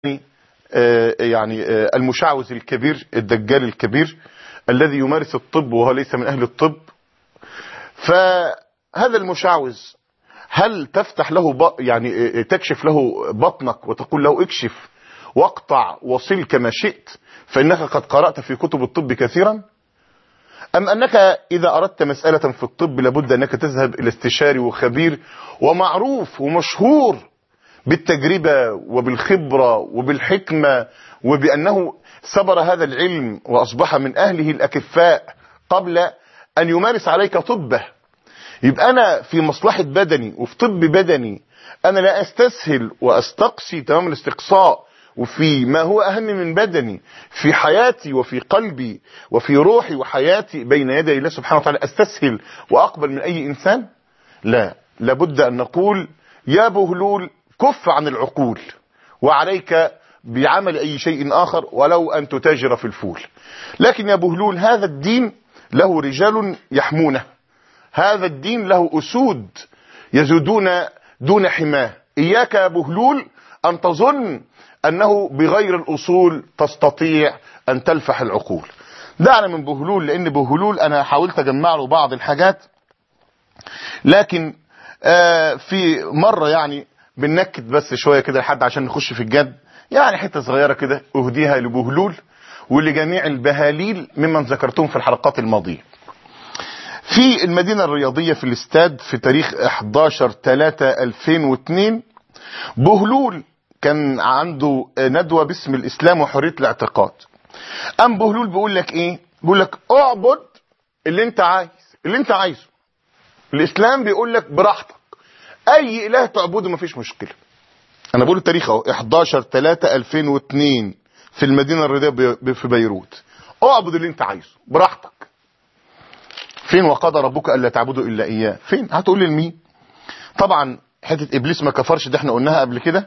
آه، يعني آه، المشعوذ الكبير الدجال الكبير الذي يمارس الطب وهو ليس من أهل الطب فهذا المشعوذ هل تفتح له ب... يعني آه، تكشف له بطنك وتقول له اكشف واقطع وصل كما شئت فإنك قد قرأت في كتب الطب كثيرا أم أنك إذا أردت مسألة في الطب لابد أنك تذهب إلى استشاري وخبير ومعروف ومشهور بالتجربة وبالخبرة وبالحكمة وبأنه سبر هذا العلم وأصبح من أهله الأكفاء قبل أن يمارس عليك طبه يبقى أنا في مصلحة بدني وفي طب بدني أنا لا أستسهل وأستقصي تمام الاستقصاء وفي ما هو أهم من بدني في حياتي وفي قلبي وفي روحي وحياتي بين يدي الله سبحانه وتعالى أستسهل وأقبل من أي إنسان لا لابد أن نقول يا بهلول كف عن العقول وعليك بعمل أي شيء آخر ولو أن تتاجر في الفول لكن يا بهلول هذا الدين له رجال يحمونه هذا الدين له أسود يزودون دون حماه إياك يا بهلول أن تظن أنه بغير الأصول تستطيع أن تلفح العقول دعنا من بهلول لأن بهلول أنا حاولت أجمع له بعض الحاجات لكن آه في مرة يعني بنكت بس شوية كده لحد عشان نخش في الجد يعني حتة صغيرة كده أهديها لبهلول ولجميع البهاليل ممن ذكرتهم في الحلقات الماضية في المدينة الرياضية في الاستاد في تاريخ 11 3 2002 بهلول كان عنده ندوة باسم الإسلام وحرية الاعتقاد أم بهلول بيقول لك إيه بيقول لك اعبد اللي انت عايز اللي انت عايزه الإسلام بيقول لك براحتك أي إله تعبده مفيش مشكلة أنا بقول التاريخ أهو 11 3 2002 في المدينة الرياضية بي- في بيروت اعبد اللي انت عايزه براحتك فين وقضى ربك الا تعبدوا الا اياه فين هتقول لي لمين طبعا حته ابليس ما كفرش ده احنا قلناها قبل كده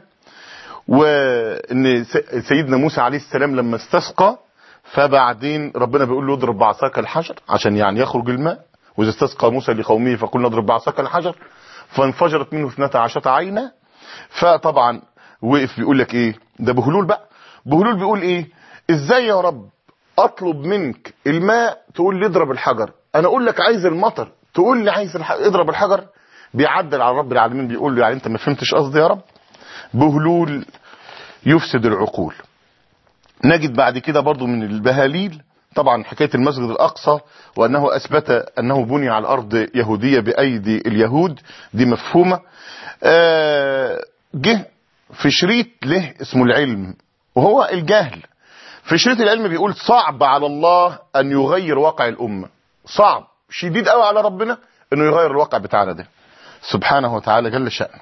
وان س- سيدنا موسى عليه السلام لما استسقى فبعدين ربنا بيقول له اضرب بعصاك الحجر عشان يعني يخرج الماء واذا استسقى موسى لقومه فقلنا اضرب بعصاك الحجر فانفجرت منه اثنتا عشرة عينا فطبعا وقف بيقول لك ايه ده بهلول بقى بهلول بيقول ايه ازاي يا رب اطلب منك الماء تقول لي اضرب الحجر انا اقول لك عايز المطر تقول لي عايز الح... اضرب الحجر بيعدل على رب العالمين بيقول له يعني انت ما فهمتش قصدي يا رب بهلول يفسد العقول نجد بعد كده برضو من البهاليل طبعا حكاية المسجد الأقصى وأنه أثبت أنه بني على الأرض يهودية بأيدي اليهود دي مفهومة آه، جه في شريط له اسمه العلم وهو الجهل في شريط العلم بيقول صعب على الله أن يغير واقع الأمة صعب شديد قوي على ربنا أنه يغير الواقع بتاعنا ده سبحانه وتعالى جل شأنه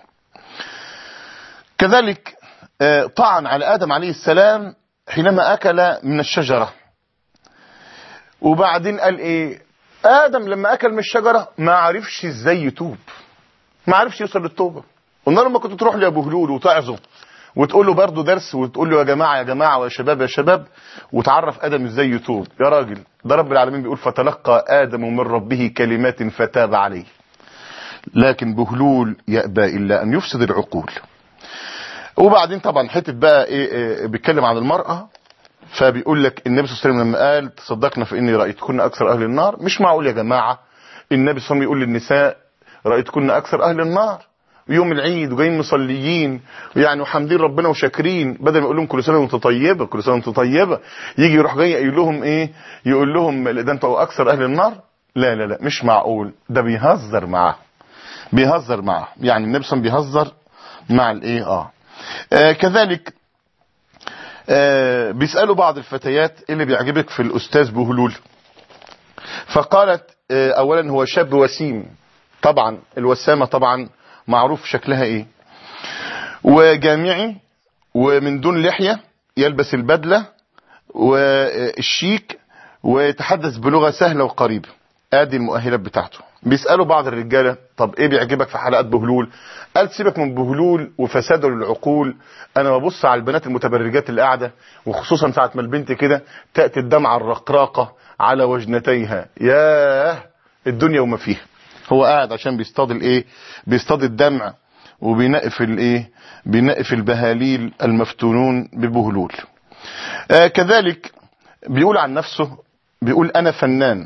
كذلك آه، طعن على آدم عليه السلام حينما أكل من الشجرة وبعدين قال إيه آدم لما أكل من الشجرة ما عرفش إزاي يتوب ما عرفش يوصل للتوبة قلنا لما كنت تروح لأبو هلول وتعظه وتقول له برضه درس وتقول له يا جماعة يا جماعة ويا شباب يا شباب وتعرف آدم إزاي يتوب يا راجل ده رب العالمين بيقول فتلقى آدم من ربه كلمات فتاب عليه لكن بهلول يأبى إلا أن يفسد العقول وبعدين طبعا حته بقى ايه, إيه بيتكلم عن المرأة فبيقول لك النبي صلى الله عليه وسلم لما قال تصدقنا فإني رأيتكن أكثر أهل النار مش معقول يا جماعة النبي صلى الله عليه وسلم يقول للنساء رأيتكن أكثر أهل النار يوم العيد وجايين مصليين يعني وحامدين ربنا وشاكرين بدل ما يقول لهم كل سنه وانت طيبه كل سنه وانت طيبه يجي يروح جاي يقول لهم ايه يقول لهم ده انتوا اكثر اهل النار لا لا لا مش معقول ده بيهزر معاه بيهزر معاه يعني النبي صلى الله عليه وسلم بيهزر مع الايه اه آه كذلك آه بيسألوا بعض الفتيات إيه اللي بيعجبك في الأستاذ بهلول فقالت آه أولا هو شاب وسيم طبعا الوسامة طبعا معروف شكلها إيه وجامعي ومن دون لحية يلبس البدلة والشيك ويتحدث بلغة سهلة وقريبة ادي المؤهلات بتاعته بيسألوا بعض الرجالة طب ايه بيعجبك في حلقات بهلول قال سيبك من بهلول وفساده للعقول انا ببص على البنات المتبرجات اللي قاعدة وخصوصا ساعة ما البنت كده تأتي الدمعة الرقراقة على وجنتيها ياه الدنيا وما فيها هو قاعد عشان بيصطاد الايه بيصطاد الدمع وبينقي في الايه بينقي في البهاليل المفتونون ببهلول آه كذلك بيقول عن نفسه بيقول انا فنان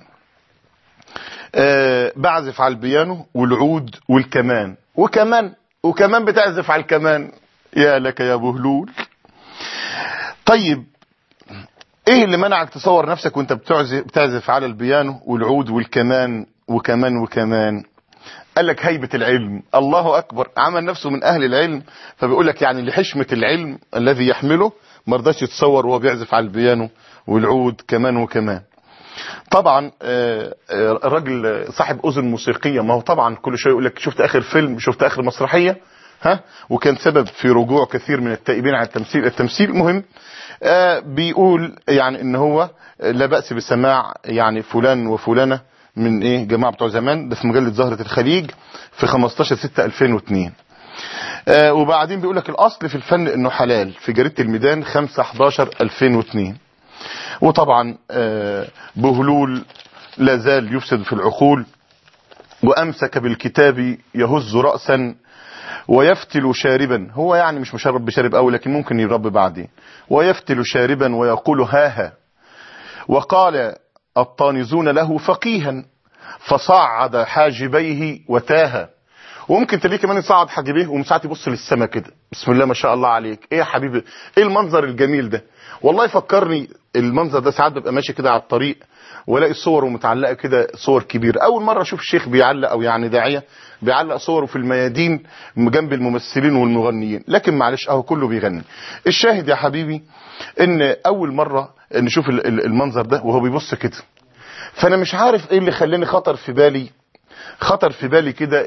آه بعزف على البيانو والعود والكمان وكمان وكمان بتعزف على الكمان يا لك يا بهلول طيب ايه اللي منعك تصور نفسك وانت بتعزف, بتعزف على البيانو والعود والكمان وكمان وكمان قال لك هيبة العلم الله اكبر عمل نفسه من اهل العلم فبيقول لك يعني لحشمة العلم الذي يحمله ما رضاش يتصور وهو بيعزف على البيانو والعود كمان وكمان طبعا الراجل صاحب اذن موسيقيه ما هو طبعا كل شويه يقول لك شفت اخر فيلم شفت اخر مسرحيه ها وكان سبب في رجوع كثير من التائبين عن التمثيل التمثيل مهم آه بيقول يعني ان هو لا باس بسماع يعني فلان وفلانه من ايه جماعه بتوع زمان ده في مجله زهره الخليج في 15 6 2002 آه وبعدين بيقول لك الاصل في الفن انه حلال في جريده الميدان 5 11 2002 وطبعا آه بهلول لا زال يفسد في العقول وامسك بالكتاب يهز راسا ويفتل شاربا هو يعني مش مشرب بشارب قوي لكن ممكن يرب بعدين ويفتل شاربا ويقول هاها وقال الطانزون له فقيها فصعد حاجبيه وتاه وممكن تلاقيه كمان يصعد حاجبيه ومساعات يبص للسماء كده بسم الله ما شاء الله عليك ايه يا حبيبي ايه المنظر الجميل ده والله فكرني المنظر ده ساعات ببقى ماشي كده على الطريق والاقي صور ومتعلقه كده صور كبيره اول مره اشوف شيخ بيعلق او يعني داعيه بيعلق صوره في الميادين جنب الممثلين والمغنيين لكن معلش اهو كله بيغني الشاهد يا حبيبي ان اول مره نشوف المنظر ده وهو بيبص كده فانا مش عارف ايه اللي خلاني خطر في بالي خطر في بالي كده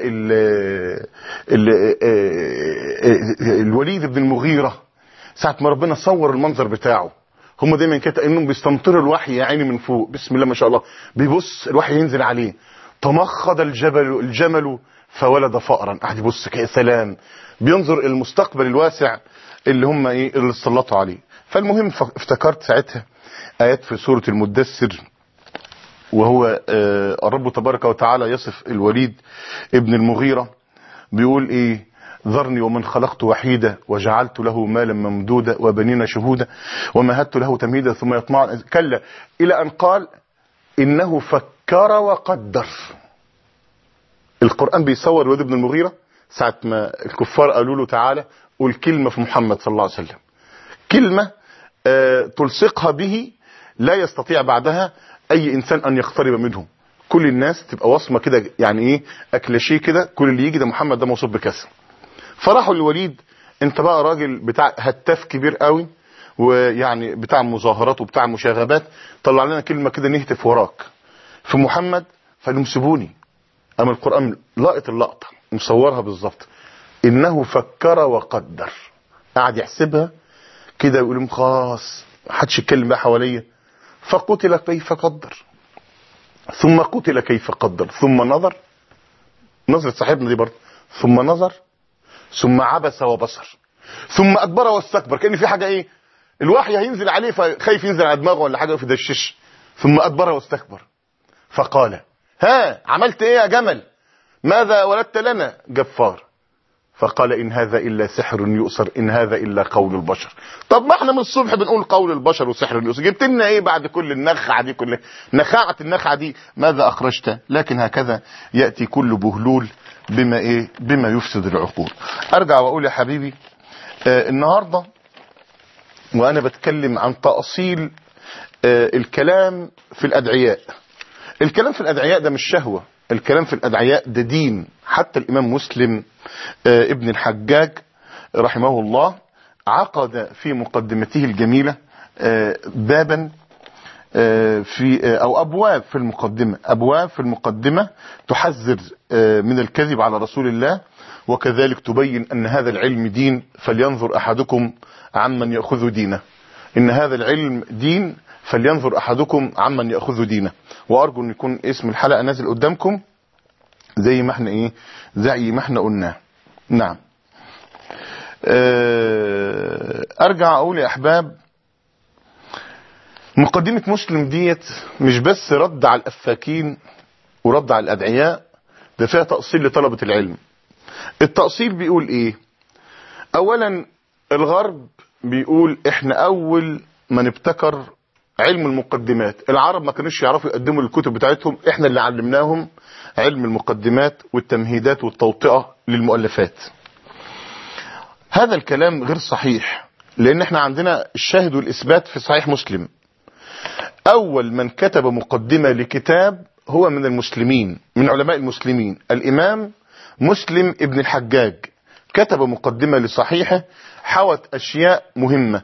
الوليد بن المغيره ساعه ما ربنا صور المنظر بتاعه هم دايما كده انهم بيستمطروا الوحي يا عيني من فوق بسم الله ما شاء الله بيبص الوحي ينزل عليه تمخض الجبل الجمل فولد فأرا قاعد يبص كده سلام بينظر المستقبل الواسع اللي هم ايه اللي سلطوا عليه فالمهم افتكرت ساعتها ايات في سورة المدثر وهو آه الرب تبارك وتعالى يصف الوليد ابن المغيرة بيقول ايه ذرني ومن خلقت وحيدا وجعلت له مالا ممدودا وبنين شهودا ومهدت له تمهيدا ثم يطمع كلا الى ان قال انه فكر وقدر القرآن بيصور الوليد بن المغيرة ساعة ما الكفار قالوا له تعالى قول كلمة في محمد صلى الله عليه وسلم كلمة آه تلصقها به لا يستطيع بعدها اي انسان ان يقترب منه كل الناس تبقى وصمه كده يعني ايه اكلاشيه كده كل اللي يجي ده محمد ده موصوف بكذا فراحوا للوليد انت بقى راجل بتاع هتاف كبير قوي ويعني بتاع مظاهرات وبتاع مشاغبات طلع لنا كلمه كده نهتف وراك في محمد فقالوا سيبوني اما القران لقط اللقطه مصورها بالظبط انه فكر وقدر قعد يحسبها كده يقول لهم خلاص محدش يتكلم بقى حواليا فقتل كيف قدر ثم قتل كيف قدر ثم نظر نظرة صاحبنا دي برضه ثم نظر ثم عبس وبصر ثم ادبر واستكبر كان في حاجه ايه الوحي هينزل عليه فخايف ينزل على دماغه ولا حاجه في دشش ثم ادبر واستكبر فقال ها عملت ايه يا جمل ماذا ولدت لنا جفار فقال ان هذا الا سحر يؤثر ان هذا الا قول البشر طب ما احنا من الصبح بنقول قول البشر وسحر يؤثر جبت لنا ايه بعد كل النخعه دي كل نخاعه النخعه دي ماذا اخرجت لكن هكذا ياتي كل بهلول بما ايه بما يفسد العقول ارجع واقول يا حبيبي آه النهارده وانا بتكلم عن تاصيل آه الكلام في الادعياء الكلام في الادعياء ده مش شهوه الكلام في الادعياء ده دين حتى الامام مسلم آه ابن الحجاج رحمه الله عقد في مقدمته الجميله آه بابا في او ابواب في المقدمه ابواب في المقدمه تحذر من الكذب على رسول الله وكذلك تبين ان هذا العلم دين فلينظر احدكم عمن ياخذ دينه ان هذا العلم دين فلينظر احدكم عمن ياخذ دينه وارجو ان يكون اسم الحلقه نازل قدامكم زي ما احنا ايه زي ما احنا قلنا نعم ارجع اقول يا احباب مقدمة مسلم ديت مش بس رد على الأفاكين ورد على الأدعياء ده فيها تأصيل لطلبة العلم التأصيل بيقول ايه اولا الغرب بيقول احنا اول ما نبتكر علم المقدمات العرب ما كانوش يعرفوا يقدموا الكتب بتاعتهم احنا اللي علمناهم علم المقدمات والتمهيدات والتوطئة للمؤلفات هذا الكلام غير صحيح لان احنا عندنا الشاهد والاثبات في صحيح مسلم اول من كتب مقدمة لكتاب هو من المسلمين من علماء المسلمين الامام مسلم ابن الحجاج كتب مقدمة لصحيحه حوت اشياء مهمة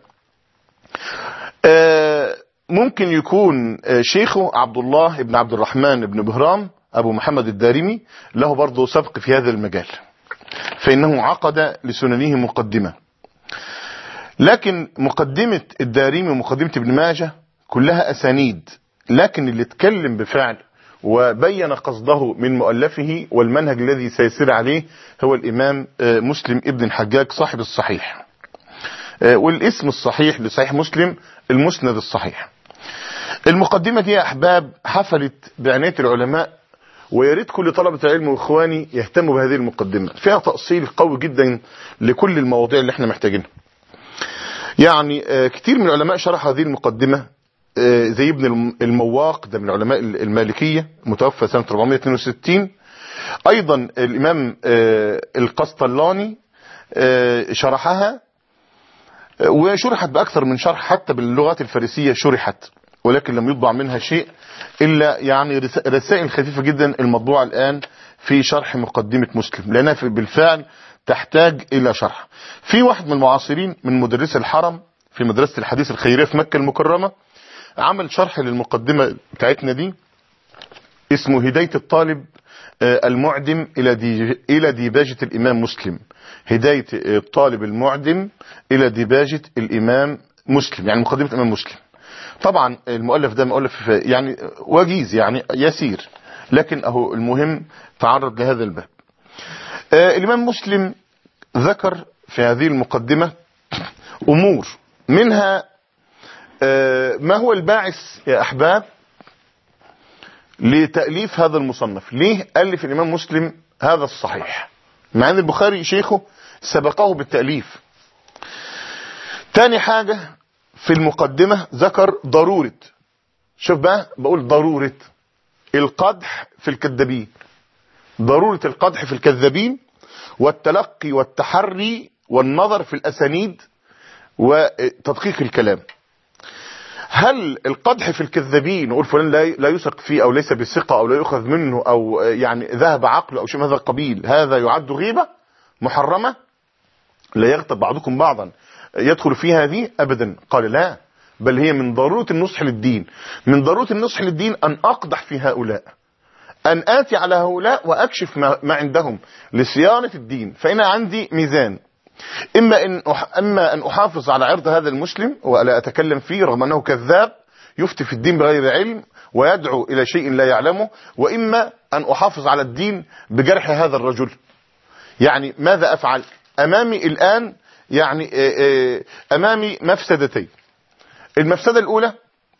آه ممكن يكون آه شيخه عبد الله بن عبد الرحمن بن بهرام ابو محمد الدارمي له برضه سبق في هذا المجال فانه عقد لسننه مقدمة لكن مقدمة الدارمي ومقدمة ابن ماجه كلها اسانيد لكن اللي اتكلم بفعل وبين قصده من مؤلفه والمنهج الذي سيسير عليه هو الامام مسلم ابن الحجاج صاحب الصحيح والاسم الصحيح لصحيح مسلم المسند الصحيح المقدمة دي يا احباب حفلت بعناية العلماء وياريت كل طلبة العلم واخواني يهتموا بهذه المقدمة فيها تأصيل قوي جدا لكل المواضيع اللي احنا محتاجينها يعني كتير من العلماء شرح هذه المقدمة زي ابن المواق ده من علماء المالكية متوفى سنة 462 ايضا الامام القسطلاني شرحها وشرحت باكثر من شرح حتى باللغات الفارسية شرحت ولكن لم يطبع منها شيء الا يعني رسائل خفيفة جدا المطبوعة الان في شرح مقدمة مسلم لانها بالفعل تحتاج الى شرح في واحد من المعاصرين من مدرسي الحرم في مدرسة الحديث الخيرية في مكة المكرمة عمل شرح للمقدمة بتاعتنا دي اسمه هداية الطالب المعدم الى دي الى ديباجة الامام مسلم هداية الطالب المعدم الى ديباجة الامام مسلم يعني مقدمة الامام مسلم طبعا المؤلف ده مؤلف يعني وجيز يعني يسير لكن اهو المهم تعرض لهذا الباب الامام مسلم ذكر في هذه المقدمة امور منها ما هو الباعث يا احباب لتأليف هذا المصنف ليه ألف الامام مسلم هذا الصحيح مع ان البخاري شيخه سبقه بالتأليف تاني حاجة في المقدمة ذكر ضرورة شوف بقى بقول ضرورة القدح في الكذابين ضرورة القدح في الكذابين والتلقي والتحري والنظر في الأسانيد وتدقيق الكلام هل القدح في الكذابين نقول فلان لا يثق فيه او ليس بثقه او لا يؤخذ منه او يعني ذهب عقله او شيء من هذا القبيل هذا يعد غيبه محرمه لا يغتب بعضكم بعضا يدخل في هذه ابدا قال لا بل هي من ضروره النصح للدين من ضروره النصح للدين ان اقدح في هؤلاء ان اتي على هؤلاء واكشف ما عندهم لصيانه الدين فانا عندي ميزان إما أن أما أن أحافظ على عرض هذا المسلم ولا أتكلم فيه رغم أنه كذاب يفتي في الدين بغير علم ويدعو إلى شيء لا يعلمه وإما أن أحافظ على الدين بجرح هذا الرجل يعني ماذا أفعل أمامي الآن يعني أمامي مفسدتين المفسدة الأولى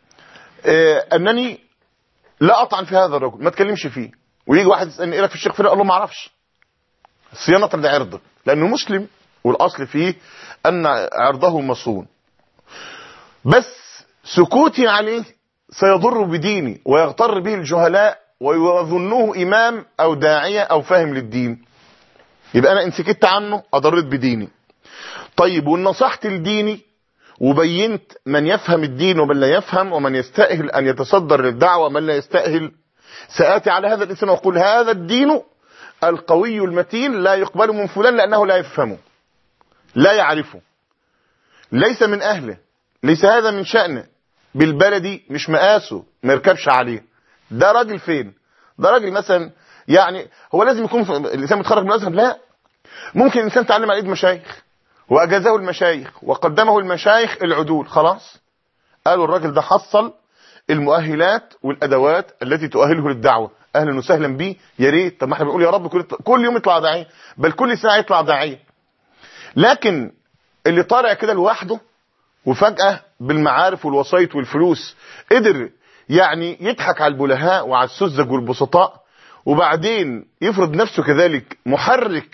أنني لا أطعن في هذا الرجل ما تكلمش فيه ويجي واحد يسألني إيه لك في الشيخ فلان أقول له ما أعرفش صيانة لعرضه لأنه مسلم والأصل فيه أن عرضه مصون بس سكوتي عليه سيضر بديني ويغتر به الجهلاء ويظنوه إمام أو داعية أو فاهم للدين يبقى أنا إن سكت عنه أضرت بديني طيب وإن نصحت لديني وبينت من يفهم الدين ومن لا يفهم ومن يستأهل أن يتصدر للدعوة ومن لا يستأهل سآتي على هذا الإنسان وأقول هذا الدين القوي المتين لا يقبل من فلان لأنه لا يفهمه لا يعرفه ليس من أهله ليس هذا من شأنه بالبلدي مش مقاسه ما يركبش عليه ده راجل فين ده راجل مثلا يعني هو لازم يكون الإنسان متخرج من الأزهر لا ممكن الإنسان تعلم على إيد مشايخ وأجازه المشايخ وقدمه المشايخ العدول خلاص قالوا الراجل ده حصل المؤهلات والأدوات التي تؤهله للدعوة أهلا وسهلا بيه يا ريت طب ما احنا بنقول يا رب كل, كل يوم يطلع داعية بل كل ساعة يطلع داعية لكن اللي طالع كده لوحده وفجأة بالمعارف والوسائط والفلوس قدر يعني يضحك على البلهاء وعلى السذج والبسطاء وبعدين يفرض نفسه كذلك محرك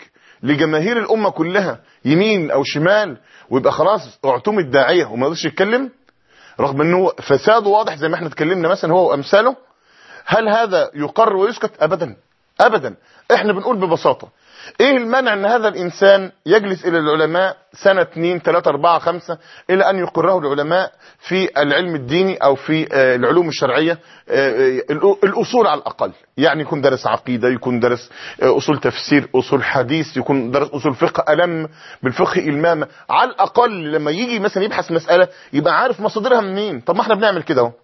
لجماهير الامه كلها يمين او شمال ويبقى خلاص اعتم الداعيه وما يقدرش يتكلم رغم انه فساده واضح زي ما احنا اتكلمنا مثلا هو وامثاله هل هذا يقر ويسكت ابدا ابدا احنا بنقول ببساطه ايه المانع ان هذا الانسان يجلس الى العلماء سنة اتنين تلاتة اربعة خمسة الى ان يقره العلماء في العلم الديني او في آه، العلوم الشرعية آه، آه، الأ- الاصول على الاقل يعني يكون درس عقيدة يكون درس آه، اصول تفسير اصول حديث يكون درس اصول فقه الم بالفقه المامة على الاقل لما يجي مثلا يبحث مسألة يبقى عارف مصادرها منين طب ما احنا بنعمل كده اهو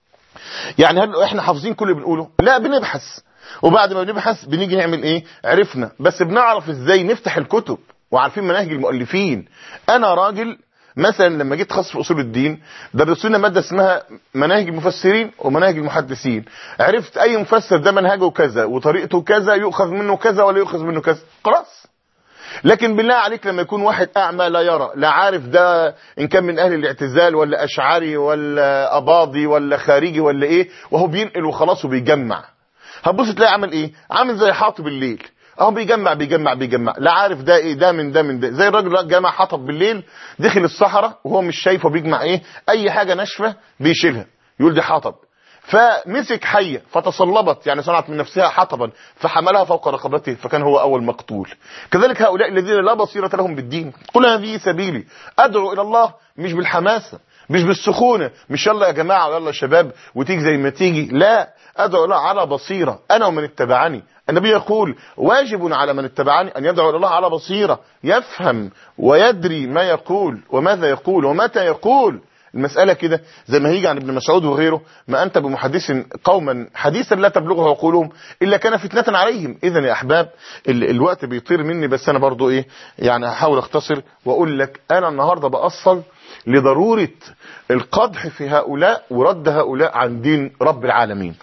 يعني هل احنا حافظين كل اللي بنقوله لا بنبحث وبعد ما بنبحث بنيجي نعمل ايه عرفنا بس بنعرف ازاي نفتح الكتب وعارفين مناهج المؤلفين انا راجل مثلا لما جيت خاص في اصول الدين درسوا لنا ماده اسمها مناهج المفسرين ومناهج المحدثين عرفت اي مفسر ده منهجه كذا وطريقته كذا يؤخذ منه كذا ولا يؤخذ منه كذا خلاص لكن بالله عليك لما يكون واحد اعمى لا يرى لا عارف ده ان كان من اهل الاعتزال ولا اشعري ولا اباضي ولا خارجي ولا ايه وهو بينقل وخلاص وبيجمع هتبص تلاقي عامل ايه عامل زي حاطب الليل اهو بيجمع بيجمع بيجمع لا عارف ده ايه ده من ده من ده زي الراجل اللي جمع حطب بالليل دخل الصحراء وهو مش شايفه بيجمع ايه اي حاجه ناشفه بيشيلها يقول دي حطب فمسك حيه فتصلبت يعني صنعت من نفسها حطبا فحملها فوق رقبته فكان هو اول مقتول كذلك هؤلاء الذين لا بصيره لهم بالدين قل هذه سبيلي ادعو الى الله مش بالحماسه مش بالسخونه مش يلا يا جماعه ويلا يا شباب وتيجي زي ما تيجي لا ادعو الله على بصيره انا ومن اتبعني النبي يقول واجب على من اتبعني ان يدعو الى الله على بصيره يفهم ويدري ما يقول وماذا يقول ومتى يقول المسألة كده زي ما هيجي عن ابن مسعود وغيره ما أنت بمحدث قوما حديثا لا تبلغه عقولهم إلا كان فتنة عليهم إذا يا أحباب ال الوقت بيطير مني بس أنا برضو إيه يعني هحاول أختصر وأقول لك أنا النهاردة بأصل لضرورة القدح في هؤلاء ورد هؤلاء عن دين رب العالمين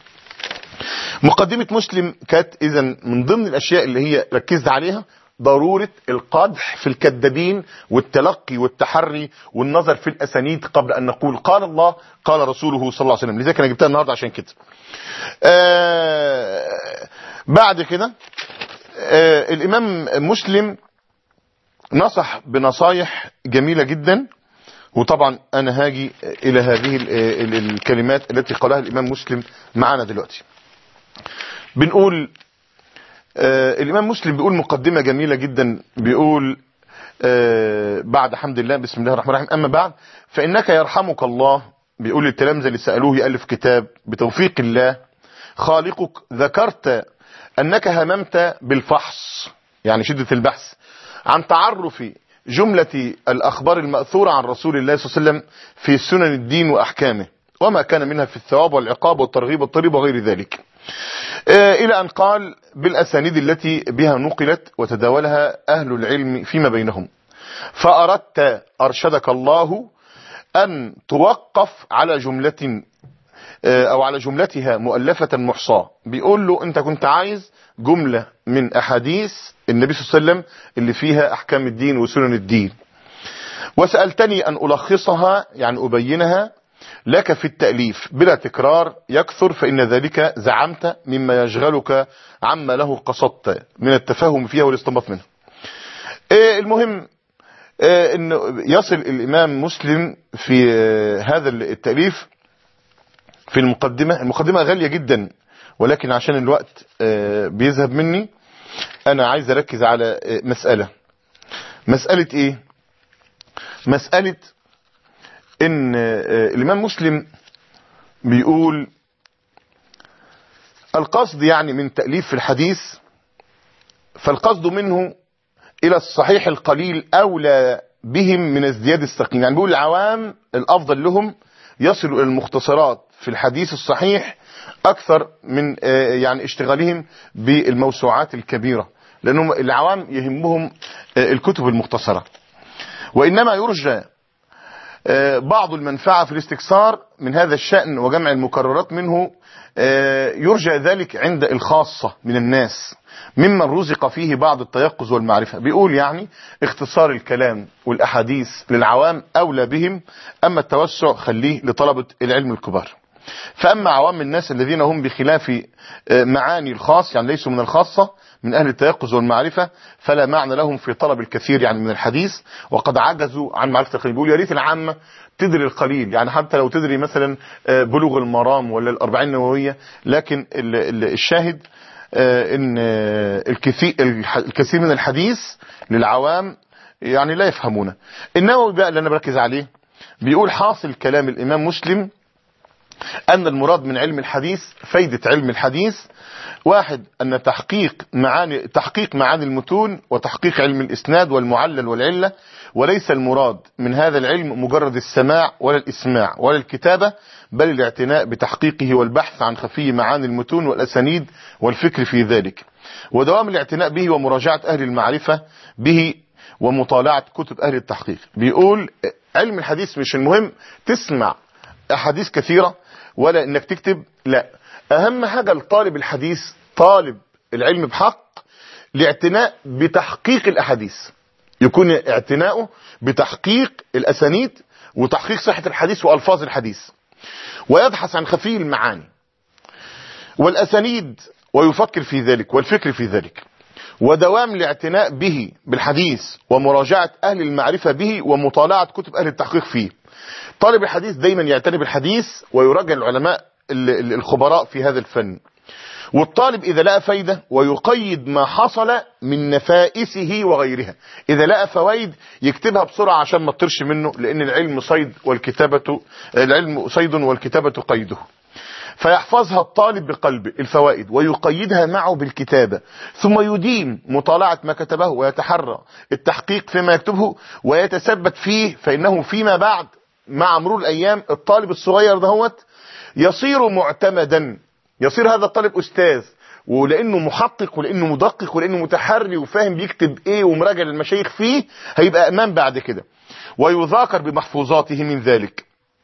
مقدمة مسلم كانت إذا من ضمن الأشياء اللي هي ركزت عليها ضرورة القدح في الكذابين والتلقي والتحري والنظر في الأسانيد قبل أن نقول قال الله قال رسوله صلى الله عليه وسلم لذلك أنا جبتها النهاردة عشان كده آه بعد كده آه الإمام مسلم نصح بنصايح جميلة جدا وطبعا أنا هاجي إلى هذه ال- ال- الكلمات التي قالها الإمام مسلم معنا دلوقتي بنقول آه الإمام مسلم بيقول مقدمة جميلة جدا بيقول آه بعد حمد الله بسم الله الرحمن الرحيم أما بعد فإنك يرحمك الله بيقول التلامذة اللي سألوه يألف كتاب بتوفيق الله خالقك ذكرت أنك هممت بالفحص يعني شدة البحث عن تعرف جملة الأخبار المأثورة عن رسول الله صلى الله عليه وسلم في سنن الدين وأحكامه وما كان منها في الثواب والعقاب والترغيب والطريب وغير ذلك آه، إلى أن قال بالأسانيد التي بها نقلت وتداولها أهل العلم فيما بينهم فأردت أرشدك الله أن توقف على جملة آه، أو على جملتها مؤلفة محصاة بيقول له أنت كنت عايز جملة من أحاديث النبي صلى الله عليه وسلم اللي فيها أحكام الدين وسنن الدين وسألتني أن ألخصها يعني أبينها لك في التأليف بلا تكرار يكثر فإن ذلك زعمت مما يشغلك عما له قصدت من التفاهم فيها والاستنباط منها آه، المهم آه، أن يصل الإمام مسلم في آه، هذا التأليف في المقدمة المقدمة غالية جدا ولكن عشان الوقت آه، بيذهب مني أنا عايز أركز على آه، مسألة مسألة إيه مسألة ان آه، الامام مسلم بيقول القصد يعني من تأليف في الحديث فالقصد منه الى الصحيح القليل اولى بهم من ازدياد السقيم يعني بيقول العوام الافضل لهم يصلوا الى المختصرات في الحديث الصحيح اكثر من آه، يعني اشتغالهم بالموسوعات الكبيرة لانهم العوام يهمهم آه، الكتب المختصرة وانما يرجى آه، بعض المنفعة في الاستكثار من هذا الشأن وجمع المكررات منه آه، يرجى ذلك عند الخاصة من الناس ممن رزق فيه بعض التيقظ والمعرفة بيقول يعني اختصار الكلام والأحاديث للعوام أولى بهم أما التوسع خليه لطلبة العلم الكبار فأما عوام الناس الذين هم بخلاف آه، معاني الخاص يعني ليسوا من الخاصة من أهل التيقظ والمعرفة فلا معنى لهم في طلب الكثير يعني من الحديث وقد عجزوا عن معرفة القليل بيقول يا ريت العامة تدري القليل يعني حتى لو تدري مثلا آه، بلوغ المرام ولا الأربعين النووية لكن ال- ال- الشاهد آه، ان آه، الكثير الكثير من الحديث للعوام يعني لا يفهمونه النووي بقى اللي انا بركز عليه بيقول حاصل كلام الامام مسلم أن المراد من علم الحديث فايدة علم الحديث واحد أن تحقيق معاني تحقيق معاني المتون وتحقيق علم الإسناد والمعلل والعلة وليس المراد من هذا العلم مجرد السماع ولا الإسماع ولا الكتابة بل الاعتناء بتحقيقه والبحث عن خفي معاني المتون والأسانيد والفكر في ذلك ودوام الاعتناء به ومراجعة أهل المعرفة به ومطالعة كتب أهل التحقيق بيقول علم الحديث مش المهم تسمع أحاديث كثيرة ولا إنك تكتب لا أهم حاجة لطالب الحديث طالب العلم بحق الاعتناء بتحقيق الأحاديث يكون اعتناؤه بتحقيق الأسانيد وتحقيق صحة الحديث وألفاظ الحديث ويبحث عن خفي المعاني والأسانيد ويفكر في ذلك والفكر في ذلك ودوام الاعتناء به بالحديث ومراجعة أهل المعرفة به ومطالعة كتب أهل التحقيق فيه طالب الحديث دايما يعتني بالحديث ويراجع العلماء ال- ال- الخبراء في هذا الفن والطالب إذا لقى فايدة ويقيد ما حصل من نفائسه وغيرها إذا لقى فوائد يكتبها بسرعة عشان ما تطرش منه لأن العلم صيد والكتابة العلم صيد والكتابة قيده فيحفظها الطالب بقلبه الفوائد ويقيدها معه بالكتابة ثم يديم مطالعة ما كتبه ويتحرى التحقيق فيما يكتبه ويتثبت فيه فإنه فيما بعد مع مرور الأيام الطالب الصغير دهوت يصير معتمدا يصير هذا الطالب أستاذ ولانه محقق ولانه مدقق ولانه متحري وفاهم بيكتب ايه ومراجع للمشايخ فيه هيبقى امام بعد كده ويذاكر بمحفوظاته من ذلك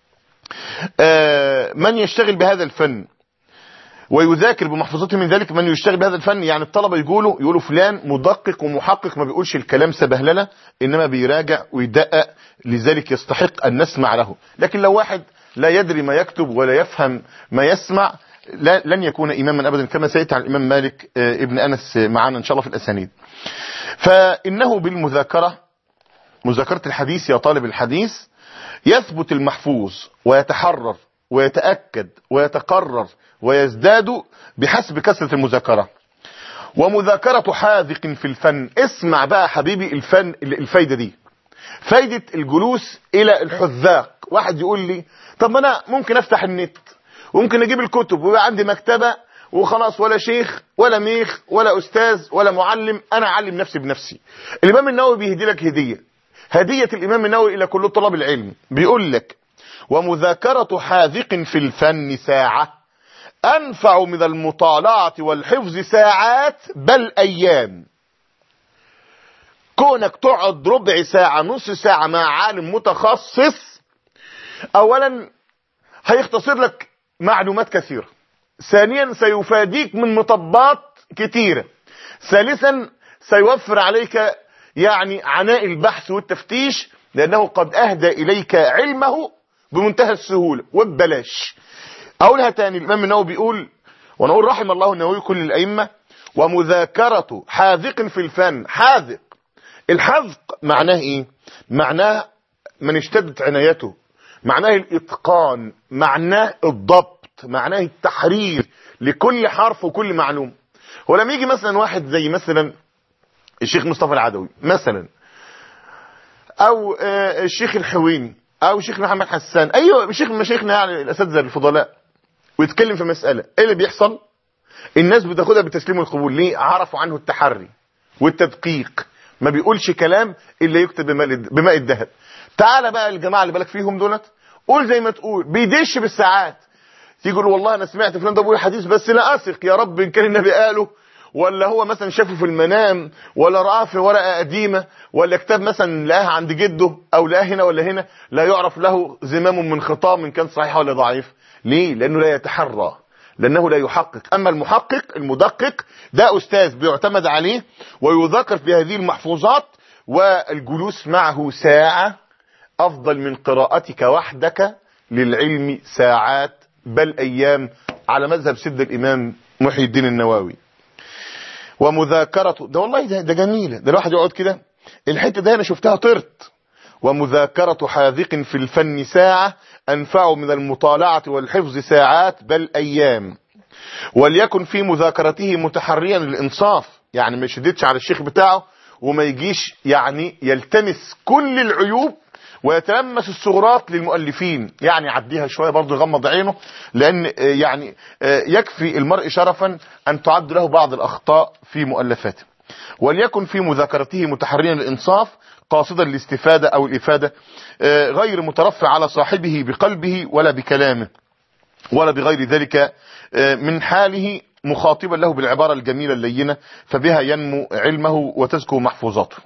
آه، من يشتغل بهذا الفن ويذاكر بمحفوظاته من ذلك من يشتغل بهذا الفن يعني الطلبة يقولوا يقولوا فلان مدقق ومحقق ما بيقولش الكلام سبهللة انما بيراجع ويدقق لذلك يستحق ان نسمع له لكن لو واحد لا يدري ما يكتب ولا يفهم ما يسمع لا لن يكون اماما ابدا كما سياتي عن الامام مالك آه، ابن انس آه، معانا ان شاء الله في الاسانيد فانه بالمذاكره مذاكره الحديث يا طالب الحديث يثبت المحفوظ ويتحرر ويتأكد ويتقرر ويزداد بحسب كثرة المذاكرة ومذاكرة حاذق في الفن اسمع بقى حبيبي الفن الفايدة دي فايدة الجلوس إلى الحذاق واحد يقول لي طب ما أنا ممكن أفتح النت وممكن أجيب الكتب ويبقى عندي مكتبة وخلاص ولا شيخ ولا ميخ ولا أستاذ ولا معلم أنا أعلم نفسي بنفسي الإمام النووي بيهدي لك هدية هدية الإمام النووي إلى كل طلاب العلم بيقول لك ومذاكرة حاذق في الفن ساعة أنفع من المطالعة والحفظ ساعات بل أيام كونك تقعد ربع ساعة نص ساعة مع عالم متخصص أولا هيختصر لك معلومات كثيرة ثانيا سيفاديك من مطبات كثيرة ثالثا سيوفر عليك يعني عناء البحث والتفتيش لأنه قد أهدى إليك علمه بمنتهى السهولة وببلاش أقولها تاني الإمام النووي بيقول ونقول رحم الله النووي كل الأئمة ومذاكرة حاذق في الفن حاذق الحذق معناه إيه معناه من اشتدت عنايته معناه الإتقان معناه الضبط معناه التحرير لكل حرف وكل معلوم هو لما يجي مثلا واحد زي مثلا الشيخ مصطفى العدوي مثلا او آه، الشيخ الحويني او الشيخ محمد حسان ايوه شيخ من مشايخنا يعني الاساتذه الفضلاء ويتكلم في مساله ايه اللي بيحصل الناس بتاخدها بالتسليم والقبول ليه عرفوا عنه التحري والتدقيق ما بيقولش كلام الا يكتب بماء بماء الذهب تعالى بقى الجماعه اللي بالك فيهم دولت قول زي ما تقول بيدش بالساعات تيجي تقول والله انا سمعت فلان ده بيقول حديث بس لا اثق يا رب ان كان النبي قاله ولا هو مثلا شافه في المنام ولا رآه في ورقة قديمة ولا كتاب مثلا لقاها عند جده او لقاه هنا ولا هنا لا يعرف له زمام من خطام ان كان صحيح ولا ضعيف ليه لانه لا يتحرى لانه لا يحقق اما المحقق المدقق ده استاذ بيعتمد عليه ويذكر في هذه المحفوظات والجلوس معه ساعة افضل من قراءتك وحدك للعلم ساعات بل أيام على مذهب سيد الإمام محي الدين النووي ومذاكرة ده والله ده, ده جميل ده الواحد يقعد كده الحتة ده أنا شفتها طرت ومذاكرة حاذق في الفن ساعة أنفع من المطالعة والحفظ ساعات بل أيام وليكن في مذاكرته متحريا للإنصاف يعني ما يشددش على الشيخ بتاعه وما يجيش يعني يلتمس كل العيوب ويتلمس الثغرات للمؤلفين يعني يعديها شويه برضه يغمض عينه لان يعني يكفي المرء شرفا ان تعد له بعض الاخطاء في مؤلفاته وليكن في مذاكرته متحريا للانصاف قاصدا الاستفاده او الافاده غير مترفع على صاحبه بقلبه ولا بكلامه ولا بغير ذلك من حاله مخاطبا له بالعبارة الجميلة اللينة فبها ينمو علمه وتزكو محفوظاته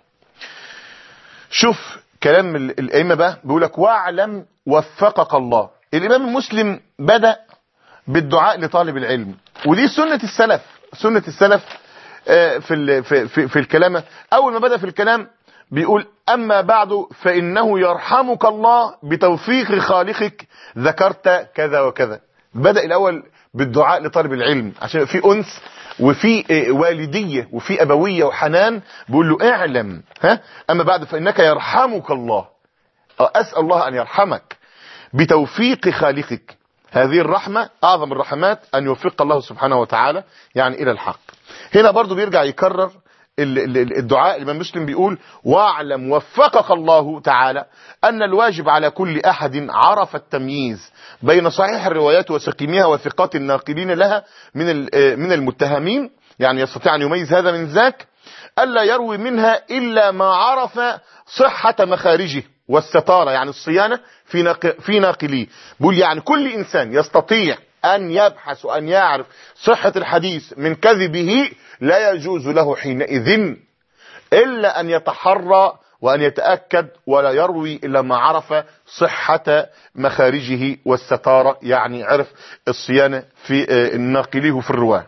شوف كلام الأئمة بقى بيقول لك واعلم وفقك الله الإمام المسلم بدأ بالدعاء لطالب العلم ودي سنة السلف سنة السلف في في في, في الكلام أول ما بدأ في الكلام بيقول أما بعد فإنه يرحمك الله بتوفيق خالقك ذكرت كذا وكذا بدأ الأول بالدعاء لطالب العلم عشان في أنس وفي والدية وفي أبوية وحنان بيقول له اعلم ها أما بعد فإنك يرحمك الله أسأل الله أن يرحمك بتوفيق خالقك هذه الرحمة أعظم الرحمات أن يوفق الله سبحانه وتعالى يعني إلى الحق هنا برضو بيرجع يكرر الدعاء الإمام مسلم بيقول واعلم وفقك الله تعالى أن الواجب على كل أحد عرف التمييز بين صحيح الروايات وسقيمها وثقات الناقلين لها من من المتهمين يعني يستطيع أن يميز هذا من ذاك ألا يروي منها إلا ما عرف صحة مخارجه والستارة يعني الصيانة في ناق في ناقليه بيقول يعني كل إنسان يستطيع أن يبحث وأن يعرف صحة الحديث من كذبه لا يجوز له حينئذ إلا أن يتحرى وأن يتأكد ولا يروي إلا ما عرف صحة مخارجه والستارة يعني عرف الصيانة في ناقليه في الرواة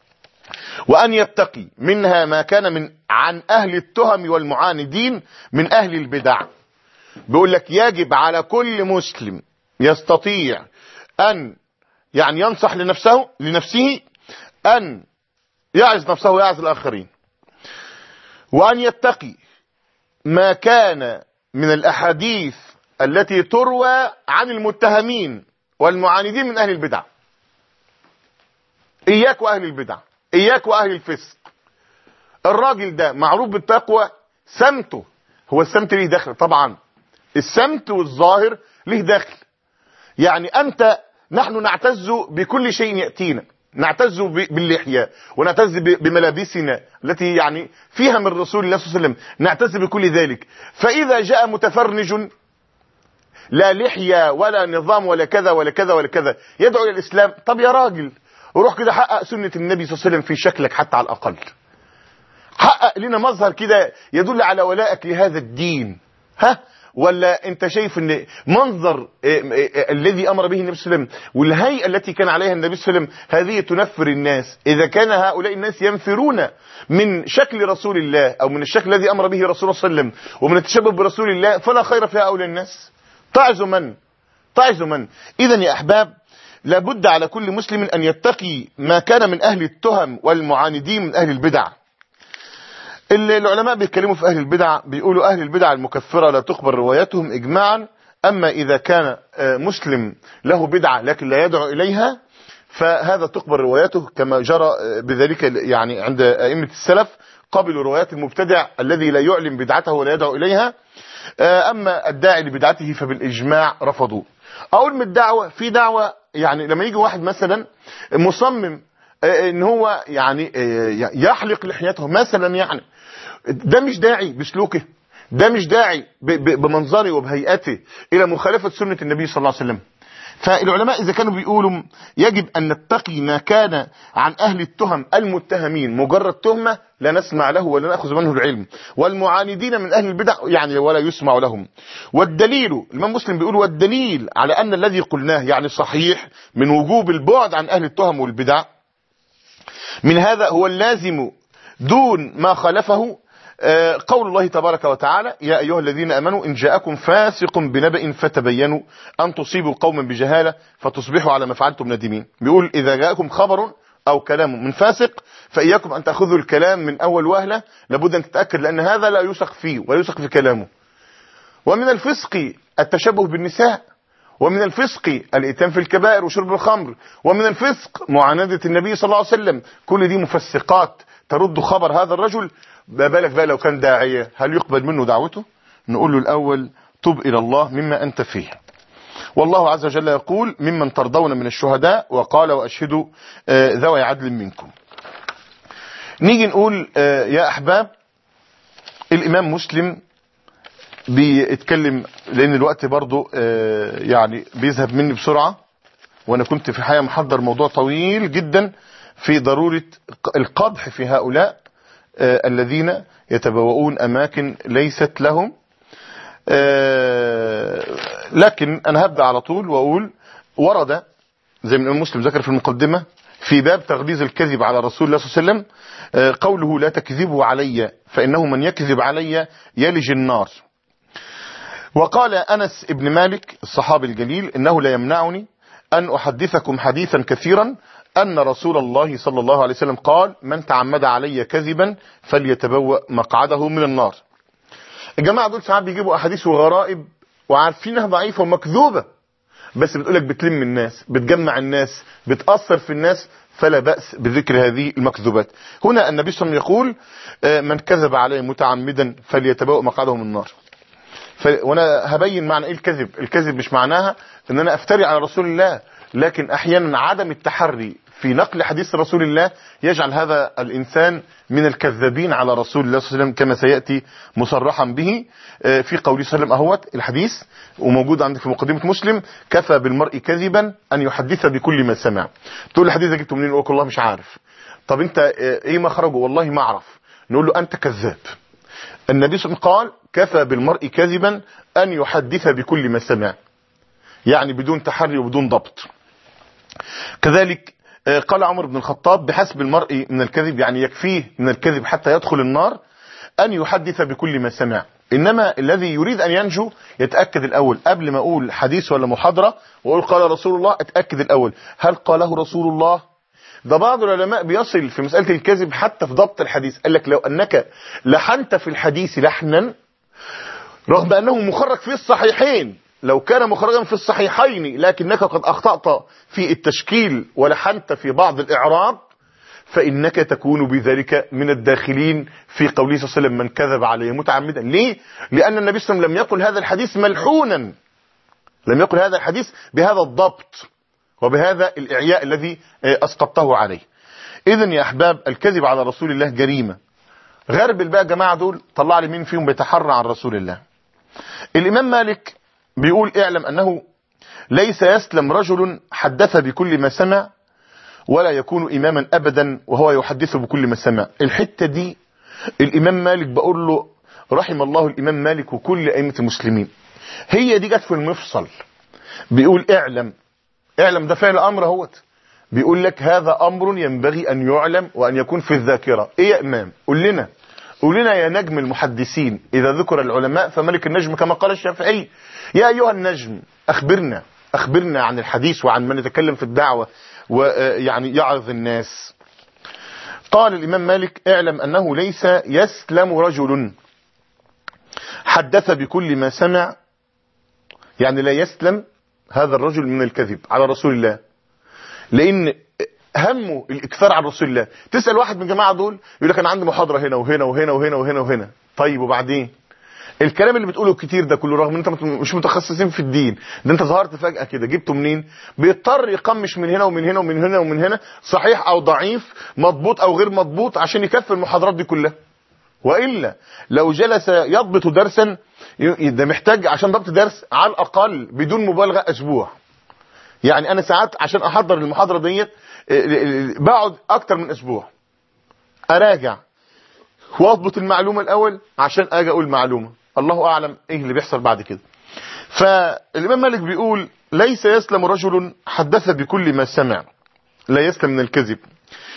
وأن يتقي منها ما كان من عن أهل التهم والمعاندين من أهل البدع بيقول لك يجب على كل مسلم يستطيع أن يعني ينصح لنفسه لنفسه أن يعز نفسه ويعز الآخرين وأن يتقي ما كان من الأحاديث التي تروى عن المتهمين والمعاندين من أهل البدع إياك وأهل البدع إياك وأهل الفسق الراجل ده معروف بالتقوى سمته هو السمت ليه دخل طبعا السمت والظاهر ليه دخل يعني أنت نحن نعتز بكل شيء يأتينا نعتز باللحية ونعتز بملابسنا التي يعني فيها من رسول الله صلى الله عليه وسلم نعتز بكل ذلك فإذا جاء متفرنج لا لحية ولا نظام ولا كذا ولا كذا ولا كذا يدعو إلى الإسلام طب يا راجل روح كده حقق سنة النبي صلى الله عليه وسلم في شكلك حتى على الأقل حقق لنا مظهر كده يدل على ولائك لهذا الدين ها ولا انت شايف ان منظر الذي امر به النبي صلى الله عليه وسلم والهيئه التي كان عليها النبي صلى الله عليه وسلم هذه تنفر الناس اذا كان هؤلاء الناس ينفرون من شكل رسول الله او من الشكل الذي امر به رسول الله صلى الله عليه وسلم ومن التشبه برسول الله فلا خير في هؤلاء الناس تعز من تعز من اذا يا احباب لابد على كل مسلم ان يتقي ما كان من اهل التهم والمعاندين من اهل البدع العلماء بيتكلموا في أهل البدع بيقولوا أهل البدع المكفرة لا تقبل رواياتهم إجماعا أما إذا كان مسلم له بدعة لكن لا يدعو إليها فهذا تقبل رواياته كما جرى بذلك يعني عند أئمة السلف قبلوا روايات المبتدع الذي لا يعلم بدعته ولا يدعو إليها أما الداعي لبدعته فبالإجماع رفضوه أقول من الدعوة في دعوة يعني لما يجي واحد مثلا مصمم ان هو يعني يحلق لحيته مثلا يعني ده مش داعي بسلوكه ده مش داعي بمنظره وبهيئته الى مخالفة سنة النبي صلى الله عليه وسلم فالعلماء اذا كانوا بيقولوا يجب ان نتقي ما كان عن اهل التهم المتهمين مجرد تهمة لا نسمع له ولا نأخذ منه العلم والمعاندين من اهل البدع يعني ولا يسمع لهم والدليل الامام مسلم بيقول والدليل على ان الذي قلناه يعني صحيح من وجوب البعد عن اهل التهم والبدع من هذا هو اللازم دون ما خالفه آه، قول الله تبارك وتعالى يا أيها الذين أمنوا إن جاءكم فاسق بنبأ فتبينوا أن تصيبوا قوما بجهالة فتصبحوا على ما فعلتم نادمين بيقول إذا جاءكم خبر أو كلام من فاسق فإياكم أن تأخذوا الكلام من أول وهلة لابد أن تتأكد لأن هذا لا يوثق فيه ولا يوثق في كلامه ومن الفسق التشبه بالنساء ومن الفسق الإتام في الكبائر وشرب الخمر ومن الفسق معاندة النبي صلى الله عليه وسلم كل دي مفسقات ترد خبر هذا الرجل ما بالك بقى لو كان داعية هل يقبل منه دعوته نقول له الأول تب إلى الله مما أنت فيه والله عز وجل يقول ممن ترضون من الشهداء وقال وأشهدوا آه، ذوي عدل منكم نيجي نقول آه، يا أحباب الإمام مسلم بيتكلم لأن الوقت برضو آه، يعني بيذهب مني بسرعة وأنا كنت في الحقيقة محضر موضوع طويل جدا في ضرورة القبح في هؤلاء آه، الذين يتبوؤون أماكن ليست لهم آه، لكن أنا هبدأ على طول وأقول ورد زي ما الإمام مسلم ذكر في المقدمة في باب تغليظ الكذب على رسول الله صلى الله عليه وسلم آه، قوله لا تكذبوا علي فإنه من يكذب علي يلج النار وقال أنس ابن مالك الصحابي الجليل إنه لا يمنعني أن أحدثكم حديثا كثيرا أن رسول الله صلى الله عليه وسلم قال من تعمد علي كذبا فليتبوأ مقعده من النار الجماعة دول ساعات بيجيبوا أحاديث وغرائب وعارفينها ضعيفة ومكذوبة بس بتقولك بتلم الناس بتجمع الناس بتأثر في الناس فلا بأس بذكر هذه المكذوبات هنا النبي صلى الله عليه وسلم يقول آه، من كذب علي متعمدا فليتبوأ مقعده من النار ف... وانا هبين معنى ايه الكذب الكذب مش معناها ان انا افتري على رسول الله لكن احيانا عدم التحري في نقل حديث رسول الله يجعل هذا الانسان من الكذابين على رسول الله صلى الله عليه وسلم كما سياتي مصرحا به آه، في قوله صلى الله عليه وسلم اهوت الحديث وموجود عندك في مقدمه مسلم كفى بالمرء كذبا ان يحدث بكل ما سمع تقول الحديث ده جبته منين يقول والله مش عارف طب انت آه، ايه مخرجه والله ما اعرف نقول له انت كذاب النبي صلى الله عليه وسلم قال كفى بالمرء كذبا أن يحدث بكل ما سمع يعني بدون تحري وبدون ضبط كذلك آه، قال عمر بن الخطاب بحسب المرء من الكذب يعني يكفيه من الكذب حتى يدخل النار أن يحدث بكل ما سمع إنما الذي يريد أن ينجو يتأكد الأول قبل ما أقول حديث ولا محاضرة وأقول قال رسول الله أتأكد الأول هل قاله رسول الله ده بعض العلماء بيصل في مسألة الكذب حتى في ضبط الحديث قال لك لو أنك لحنت في الحديث لحنا رغم أنه مخرج في الصحيحين لو كان مخرجا في الصحيحين لكنك قد أخطأت في التشكيل ولحنت في بعض الإعراب فإنك تكون بذلك من الداخلين في قوله صلى الله عليه وسلم من كذب علي متعمدا ليه؟ لأن النبي صلى الله عليه وسلم لم يقل هذا الحديث ملحونا لم يقل هذا الحديث بهذا الضبط وبهذا الإعياء الذي آه، أسقطته عليه إذا يا أحباب الكذب على رسول الله جريمة غرب بقى جماعة دول طلع لي مين فيهم بيتحرى عن رسول الله الإمام مالك بيقول اعلم أنه ليس يسلم رجل حدث بكل ما سمع ولا يكون إماما أبدا وهو يحدث بكل ما سمع الحتة دي الإمام مالك بقول له رحم الله الإمام مالك وكل أئمة المسلمين هي دي جت في المفصل بيقول اعلم اعلم ده فعل أمر اهوت بيقول لك هذا أمر ينبغي أن يعلم وأن يكون في الذاكرة إيه يا إمام قول لنا قول لنا يا نجم المحدثين إذا ذكر العلماء فملك النجم كما قال الشافعي يا أيها النجم أخبرنا أخبرنا عن الحديث وعن من يتكلم في الدعوة ويعني يعظ الناس قال الإمام مالك اعلم أنه ليس يسلم رجل حدث بكل ما سمع يعني لا يسلم هذا الرجل من الكذب على رسول الله لأن همه الاكثار عن رسول الله تسأل واحد من الجماعة دول يقول لك أنا عندي محاضرة هنا وهنا وهنا وهنا وهنا وهنا طيب وبعدين الكلام اللي بتقوله كتير ده كله رغم ان انت مش متخصصين في الدين ده انت ظهرت فجأة كده جبته منين بيضطر يقمش من هنا ومن هنا ومن هنا ومن هنا صحيح او ضعيف مضبوط او غير مضبوط عشان يكفي المحاضرات دي كلها وإلا لو جلس يضبط درسا ده محتاج عشان ضبط درس على الأقل بدون مبالغة أسبوع يعني أنا ساعات عشان أحضر المحاضرة ديت بقعد أكتر من أسبوع أراجع واضبط المعلومة الأول عشان أجي أقول معلومة الله أعلم إيه اللي بيحصل بعد كده فالإمام مالك بيقول ليس يسلم رجل حدث بكل ما سمع لا يسلم من الكذب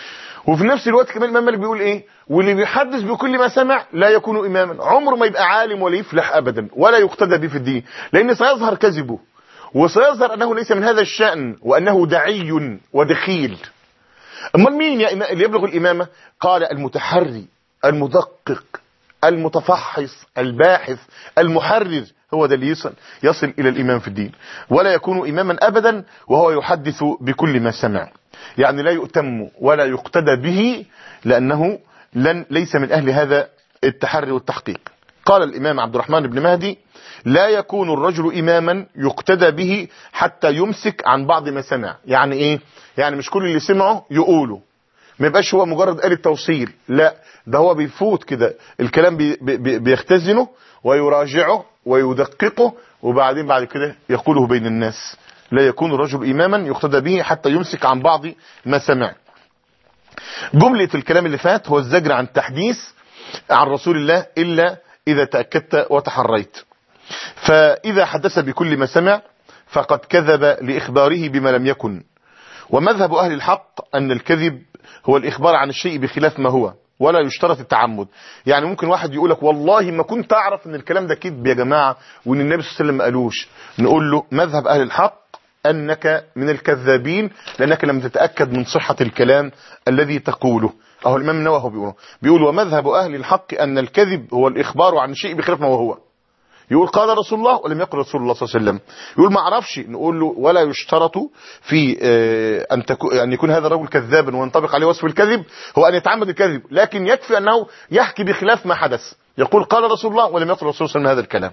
وفي نفس الوقت كمان الامام مالك بيقول ايه واللي بيحدث بكل ما سمع لا يكون اماما عمره ما يبقى عالم ولا يفلح ابدا ولا يقتدى به في الدين لان سيظهر كذبه وسيظهر انه ليس من هذا الشأن وانه دعي ودخيل امال مين يا إمام اللي يبلغ الامامه قال المتحري المدقق المتفحص الباحث المحرر هو ده اللي يصل, يصل الى الامام في الدين ولا يكون اماما ابدا وهو يحدث بكل ما سمع يعني لا يؤتم ولا يقتدى به لانه لن ليس من اهل هذا التحري والتحقيق قال الامام عبد الرحمن بن مهدي لا يكون الرجل اماما يقتدى به حتى يمسك عن بعض ما سمع يعني ايه يعني مش كل اللي سمعه يقوله ما يبقاش هو مجرد آلة توصيل لا ده هو بيفوت كده الكلام بي بي بيختزنه ويراجعه ويدققه وبعدين بعد كده يقوله بين الناس لا يكون الرجل إماما يقتدى به حتى يمسك عن بعض ما سمع جملة الكلام اللي فات هو الزجر عن التحديث عن رسول الله إلا إذا تأكدت وتحريت فإذا حدث بكل ما سمع فقد كذب لإخباره بما لم يكن ومذهب أهل الحق أن الكذب هو الإخبار عن الشيء بخلاف ما هو ولا يشترط التعمد يعني ممكن واحد يقول لك والله ما كنت أعرف أن الكلام ده كذب يا جماعة وأن النبي صلى الله عليه وسلم ما قالوش نقول له مذهب أهل الحق أنك من الكذابين لأنك لم تتأكد من صحة الكلام الذي تقوله أهو الإمام النووي بيقول بيقول ومذهب أهل الحق أن الكذب هو الإخبار عن شيء بخلاف ما هو يقول قال رسول الله ولم يقل رسول الله صلى الله عليه وسلم يقول ما اعرفش نقول له ولا يشترط في ان تكون ان يكون هذا الرجل كذابا وينطبق عليه وصف الكذب هو ان يتعمد الكذب لكن يكفي انه يحكي بخلاف ما حدث يقول قال رسول الله ولم يقل رسول الله هذا الكلام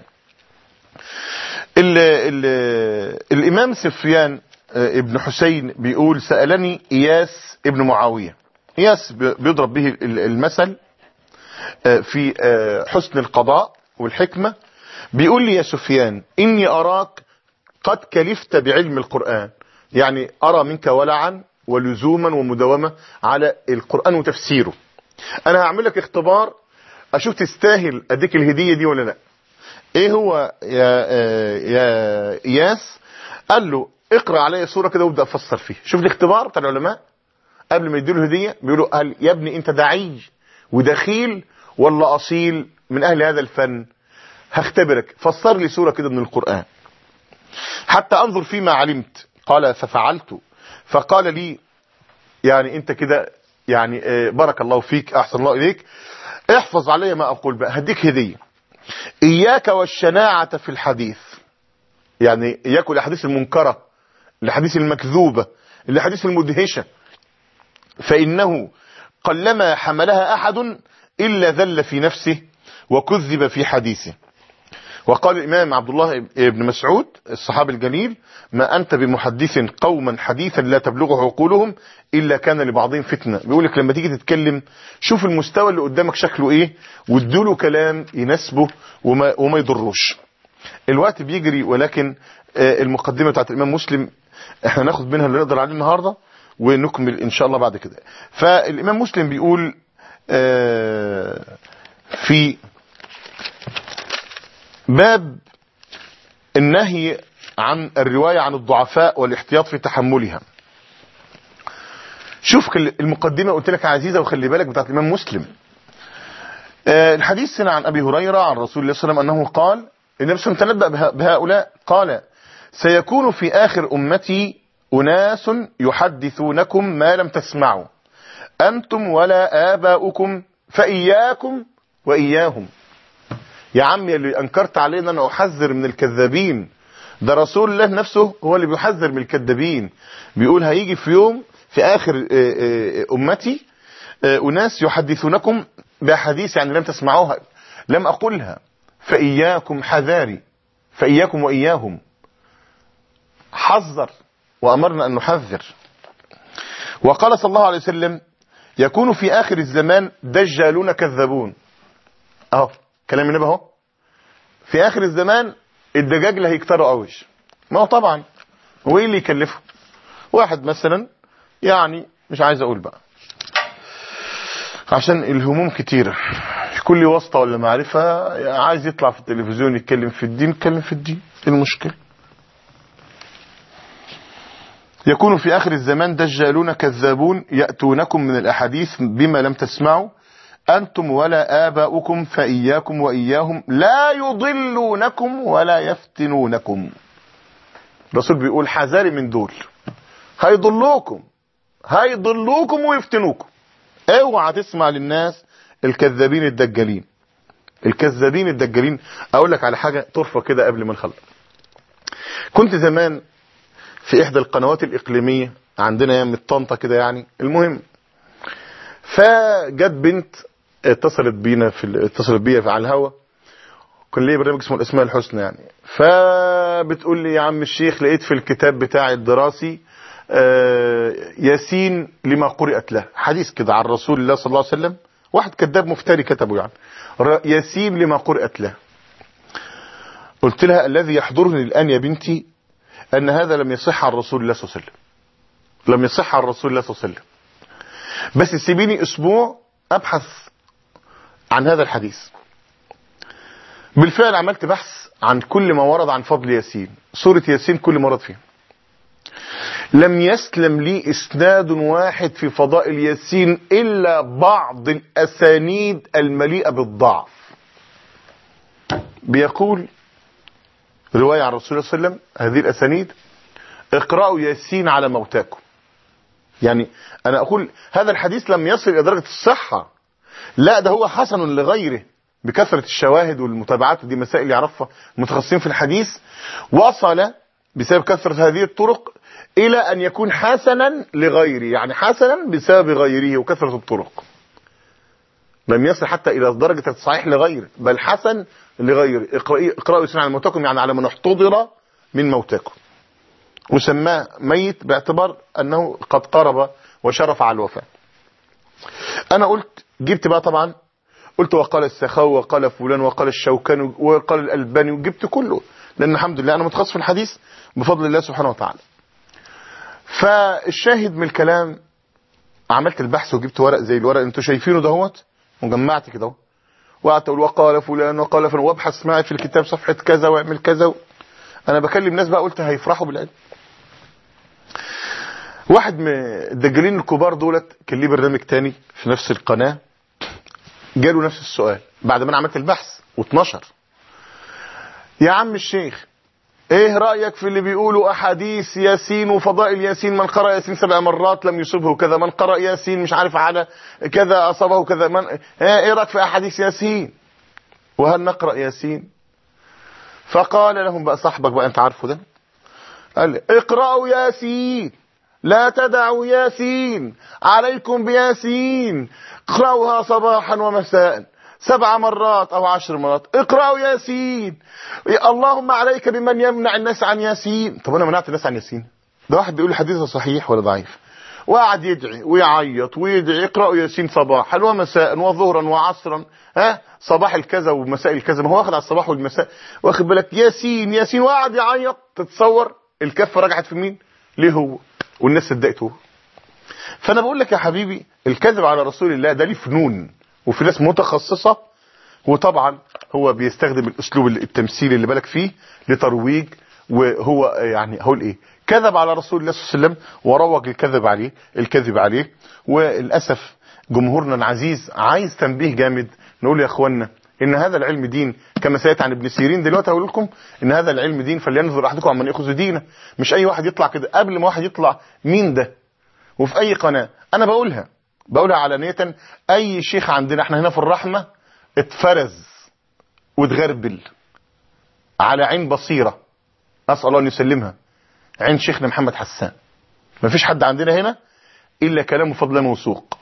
ال ال الامام سفيان ابن حسين بيقول سالني اياس ابن معاويه اياس بيضرب به المثل في حسن القضاء والحكمه بيقول لي يا سفيان إني أراك قد كلفت بعلم القرآن يعني أرى منك ولعا ولزوما ومداومة على القرآن وتفسيره أنا هعمل لك اختبار أشوف تستاهل أديك الهدية دي ولا لا إيه هو يا, يا إياس قال له اقرأ علي سورة كده وابدأ أفسر فيه شوف الاختبار بتاع العلماء قبل ما يديله الهدية بيقولوا قال يا ابني أنت دعي ودخيل ولا أصيل من أهل هذا الفن هختبرك فسر لي سورة كده من القرآن حتى أنظر فيما علمت قال ففعلت فقال لي يعني أنت كده يعني بارك الله فيك أحسن الله إليك احفظ علي ما أقول بقى هديك هدية إياك والشناعة في الحديث يعني إياك الأحاديث المنكرة الأحاديث المكذوبة الأحاديث المدهشة فإنه قلما حملها أحد إلا ذل في نفسه وكذب في حديثه وقال الإمام عبد الله بن مسعود الصحابي الجليل ما أنت بمحدث قوما حديثا لا تبلغه عقولهم إلا كان لبعضهم فتنة بيقولك لما تيجي تتكلم شوف المستوى اللي قدامك شكله إيه وادوله كلام يناسبه وما, وما يضروش الوقت بيجري ولكن المقدمة بتاعت الإمام مسلم احنا ناخد منها اللي نقدر عليه النهاردة ونكمل إن شاء الله بعد كده فالإمام مسلم بيقول في باب النهي عن الرواية عن الضعفاء والاحتياط في تحملها شوف المقدمة قلت لك عزيزة وخلي بالك بتاعت الإمام مسلم الحديث هنا عن أبي هريرة عن رسول الله صلى الله عليه وسلم أنه قال النبي صلى الله عليه وسلم تنبأ بهؤلاء قال سيكون في آخر أمتي أناس يحدثونكم ما لم تسمعوا أنتم ولا آباؤكم فإياكم وإياهم يا عمي اللي أنكرت علينا أنا أحذر من الكذابين ده رسول الله نفسه هو اللي بيحذر من الكذابين بيقول هيجي في يوم في آخر أمتي أناس يحدثونكم بحديث يعني لم تسمعوها لم أقولها فإياكم حذاري فإياكم وإياهم حذر وأمرنا أن نحذر وقال صلى الله عليه وسلم يكون في آخر الزمان دجالون كذابون اهو كلام النبي اهو في آخر الزمان الدجاج اللي هيكتروا قوي ما هو طبعا هو ايه اللي يكلفه واحد مثلا يعني مش عايز اقول بقى عشان الهموم كتيرة كل واسطة ولا معرفة عايز يطلع في التلفزيون يتكلم في الدين يتكلم في الدين ايه المشكلة يكون في آخر الزمان دجالون كذابون يأتونكم من الأحاديث بما لم تسمعوا أنتم ولا آباؤكم فإياكم وإياهم لا يضلونكم ولا يفتنونكم الرسول بيقول حذاري من دول هيضلوكم هيضلوكم ويفتنوكم اوعى تسمع للناس الكذابين الدجالين الكذابين الدجالين اقول لك على حاجة طرفة كده قبل ما نخلص كنت زمان في احدى القنوات الاقليمية عندنا يا من طنطا كده يعني المهم فجت بنت اتصلت بينا في اتصلت بيا على الهوا كان ليه برنامج اسمه الاسماء الحسنى يعني فبتقول لي يا عم الشيخ لقيت في الكتاب بتاعي الدراسي آه، ياسين لما قرأت له حديث كده عن رسول الله صلى الله عليه وسلم واحد كذاب مفتري كتبه يعني ر- ياسين لما قرأت له قلت لها الذي يحضرني الآن يا بنتي أن هذا لم يصح عن رسول الله صلى الله عليه وسلم لم يصح عن رسول الله صلى الله عليه وسلم بس سيبيني أسبوع أبحث عن هذا الحديث بالفعل عملت بحث عن كل ما ورد عن فضل ياسين سورة ياسين كل ما ورد فيها لم يسلم لي اسناد واحد في فضائل ياسين الا بعض الاسانيد المليئة بالضعف بيقول رواية عن رسول الله صلى الله عليه وسلم هذه الاسانيد اقرأوا ياسين على موتاكم يعني انا اقول هذا الحديث لم يصل الى درجة الصحة لا ده هو حسن لغيره بكثرة الشواهد والمتابعات دي مسائل يعرفها متخصصين في الحديث وصل بسبب كثرة هذه الطرق إلى أن يكون حسنا لغيره يعني حسنا بسبب غيره وكثرة الطرق لم يصل حتى إلى درجة الصحيح لغيره بل حسن لغيره اقرأي- اقرأوا يسمع عن موتاكم يعني على من احتضر من موتاكم وسماه ميت باعتبار أنه قد قرب وشرف على الوفاة أنا قلت جبت بقى طبعا قلت وقال السخاوي وقال فلان وقال الشوكاني وقال الألباني وجبت كله لأن الحمد لله أنا متخصص في الحديث بفضل الله سبحانه وتعالى فالشاهد من الكلام عملت البحث وجبت ورق زي الورق اللي انتوا شايفينه دهوت وجمعت كده اهو وقعدت اقول وقال فلان وقال فلان وابحث معي في الكتاب صفحه كذا واعمل كذا و... انا بكلم ناس بقى قلت هيفرحوا بالعلم واحد من الدجالين الكبار دولت كان ليه برنامج تاني في نفس القناه جاله نفس السؤال بعد ما انا عملت البحث و12 يا عم الشيخ ايه رأيك في اللي بيقولوا احاديث ياسين وفضائل ياسين من قرأ ياسين سبع مرات لم يصبه كذا من قرأ ياسين مش عارف على كذا اصابه كذا من ايه إيه رأيك في احاديث ياسين وهل نقرأ ياسين فقال لهم بقى صاحبك بقى انت عارفه ده قال لي اقرأوا ياسين لا تدعوا ياسين عليكم بياسين اقرأوها صباحا ومساء سبع مرات او عشر مرات اقرأوا ياسين يا اللهم عليك بمن يمنع الناس عن ياسين طب انا منعت الناس عن ياسين ده واحد بيقول الحديث ده صحيح ولا ضعيف وقعد يدعي ويعيط ويدعي اقرأوا ياسين صباحا ومساء وظهرا وعصرا ها صباح الكذا ومساء الكذا ما هو واخد على الصباح والمساء واخد بالك ياسين ياسين وقعد يعيط تتصور الكفه رجعت في مين ليه هو والناس صدقته هو فانا بقول لك يا حبيبي الكذب على رسول الله ده ليه فنون وفي ناس متخصصه وطبعا هو بيستخدم الاسلوب التمثيلي اللي بالك فيه لترويج وهو يعني هقول ايه كذب على رسول الله صلى الله عليه وسلم وروج الكذب عليه الكذب عليه وللاسف جمهورنا العزيز عايز تنبيه جامد نقول يا اخوانا ان هذا العلم دين كما سيأتي عن ابن سيرين دلوقتي هقول لكم ان هذا العلم دين فلينظر احدكم عمن ياخذ دينه مش اي واحد يطلع كده قبل ما واحد يطلع مين ده وفي اي قناه انا بقولها بقولها علانيه اي شيخ عندنا احنا هنا في الرحمه اتفرز واتغربل على عين بصيره اسال الله ان يسلمها عين شيخنا محمد حسان مفيش حد عندنا هنا الا كلامه فضلا موثوق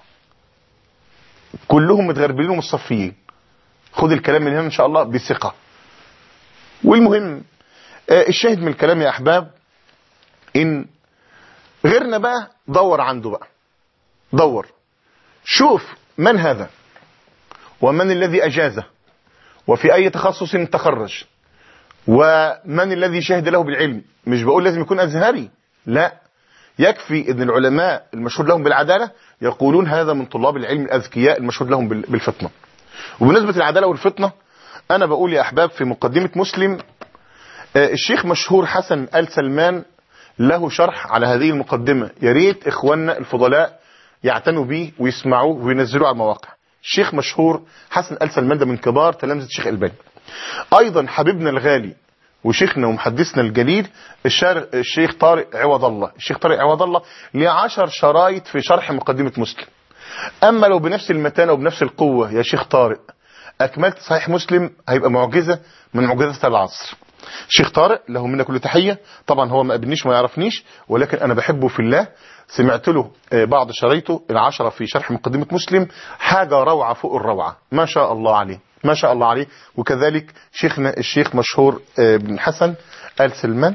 كلهم متغربلين ومصفيين خد الكلام من هنا ان شاء الله بثقه والمهم آه، الشاهد من الكلام يا احباب ان غيرنا بقى دور عنده بقى دور شوف من هذا ومن الذي اجازه وفي اي تخصص تخرج ومن الذي شهد له بالعلم مش بقول لازم يكون ازهري لا يكفي ان العلماء المشهود لهم بالعداله يقولون هذا من طلاب العلم الاذكياء المشهود لهم بال- بالفطنه وبالنسبه للعداله والفطنه انا بقول يا احباب في مقدمه مسلم آه، الشيخ مشهور حسن ال سلمان له شرح على هذه المقدمة يا ريت إخواننا الفضلاء يعتنوا بيه ويسمعوه وينزلوه على المواقع الشيخ مشهور حسن آل سلمان ده من كبار تلامذة الشيخ الباني أيضا حبيبنا الغالي وشيخنا ومحدثنا الجليل الشار- الشيخ طارق عوض الله الشيخ طارق عوض الله ليه عشر شرايط في شرح مقدمة مسلم أما لو بنفس المتانة وبنفس القوة يا شيخ طارق أكملت صحيح مسلم هيبقى معجزة من معجزات العصر شيخ طارق له منا كل تحية طبعا هو ما قابلنيش وما يعرفنيش ولكن أنا بحبه في الله سمعت له آه، بعض شرايطه العشرة في شرح مقدمة مسلم حاجة روعة فوق الروعة ما شاء الله عليه ما شاء الله عليه وكذلك شيخنا الشيخ مشهور آه، بن حسن آل سلمان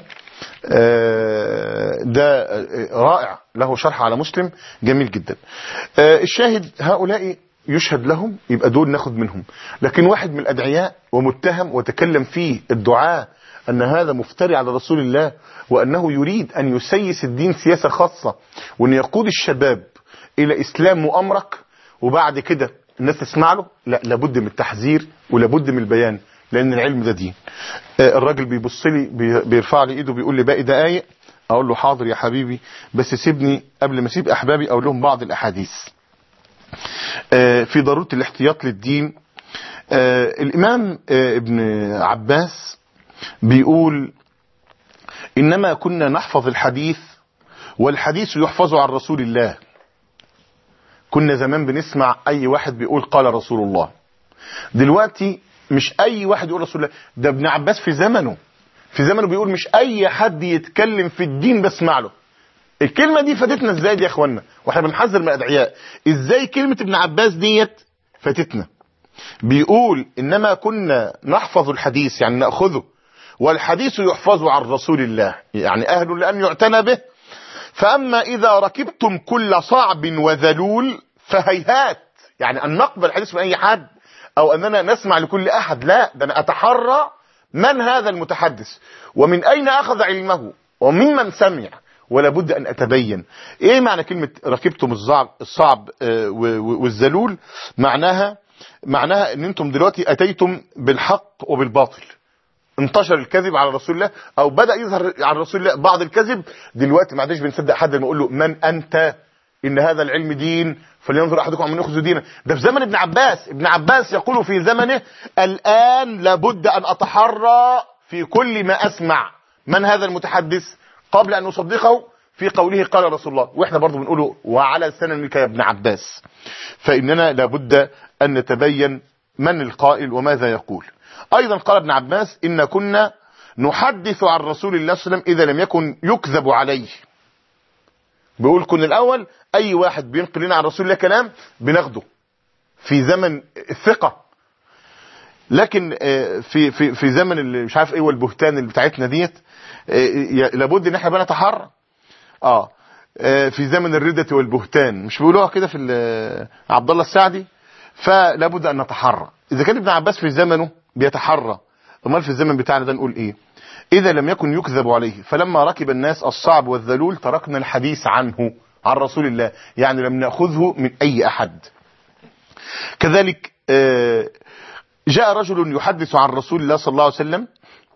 آه، ده آه، رائع له شرح على مسلم جميل جدا آه، الشاهد هؤلاء يشهد لهم يبقى دول ناخد منهم لكن واحد من الأدعياء ومتهم وتكلم فيه الدعاء أن هذا مفتري على رسول الله وأنه يريد أن يسيس الدين سياسة خاصة وأن يقود الشباب إلى إسلام مؤامرك وبعد كده الناس تسمع له لا لابد من التحذير ولابد من البيان لأن العلم ده دين آه، الراجل بيبص لي بي- بيرفع لي ايده بيقول لي باقي دقايق اقول له حاضر يا حبيبي بس سيبني قبل ما اسيب احبابي اقول لهم بعض الاحاديث آه، في ضرورة الاحتياط للدين آه، الامام آه، ابن عباس بيقول انما كنا نحفظ الحديث والحديث يحفظ عن رسول الله كنا زمان بنسمع اي واحد بيقول قال رسول الله دلوقتي مش اي واحد يقول رسول الله ده ابن عباس في زمنه في زمنه بيقول مش اي حد يتكلم في الدين بسمع له الكلمه دي فاتتنا ازاي دي يا اخوانا واحنا بنحذر من الادعياء ازاي كلمه ابن عباس ديت فاتتنا بيقول انما كنا نحفظ الحديث يعني ناخذه والحديث يحفظ عن رسول الله يعني اهل لان يعتنى به فاما اذا ركبتم كل صعب وذلول فهيهات يعني ان نقبل الحديث من اي حد او اننا نسمع لكل احد لا ده انا اتحرى من هذا المتحدث ومن اين اخذ علمه وممن سمع ولا بد ان اتبين ايه معنى كلمه ركبتم الصعب الصعب آه، و- و- والذلول معناها معناها ان انتم دلوقتي اتيتم بالحق وبالباطل انتشر الكذب على رسول الله او بدا يظهر على رسول الله بعض الكذب دلوقتي ما عادش بنصدق حد لما يقول له من انت ان هذا العلم دين فلينظر احدكم عمن ياخذ دينه ده في زمن ابن عباس ابن عباس يقول في زمنه الان لابد ان اتحرى في كل ما اسمع من هذا المتحدث قبل ان اصدقه في قوله قال رسول الله واحنا برضو بنقوله وعلى سننك يا ابن عباس فاننا لابد ان نتبين من القائل وماذا يقول ايضا قال ابن عباس ان كنا نحدث عن رسول الله صلى الله عليه وسلم اذا لم يكن يكذب عليه بيقول كن الاول اي واحد بينقل لنا عن رسول الله كلام بناخده في زمن الثقه لكن آه، في في في زمن اللي مش عارف ايه والبهتان اللي بتاعتنا ديت آه، ي- لابد ان احنا بقى نتحرى اه آه، في زمن الردة والبهتان مش بيقولوها كده في ال- عبد الله السعدي فلابد ان نتحرى اذا كان ابن عباس في زمنه بيتحرى امال في الزمن بتاعنا ده نقول ايه اذا لم يكن يكذب عليه فلما ركب الناس الصعب والذلول تركنا الحديث عنه عن رسول الله يعني لم ناخذه من اي احد كذلك آه، جاء رجل يحدث عن رسول الله صلى الله عليه وسلم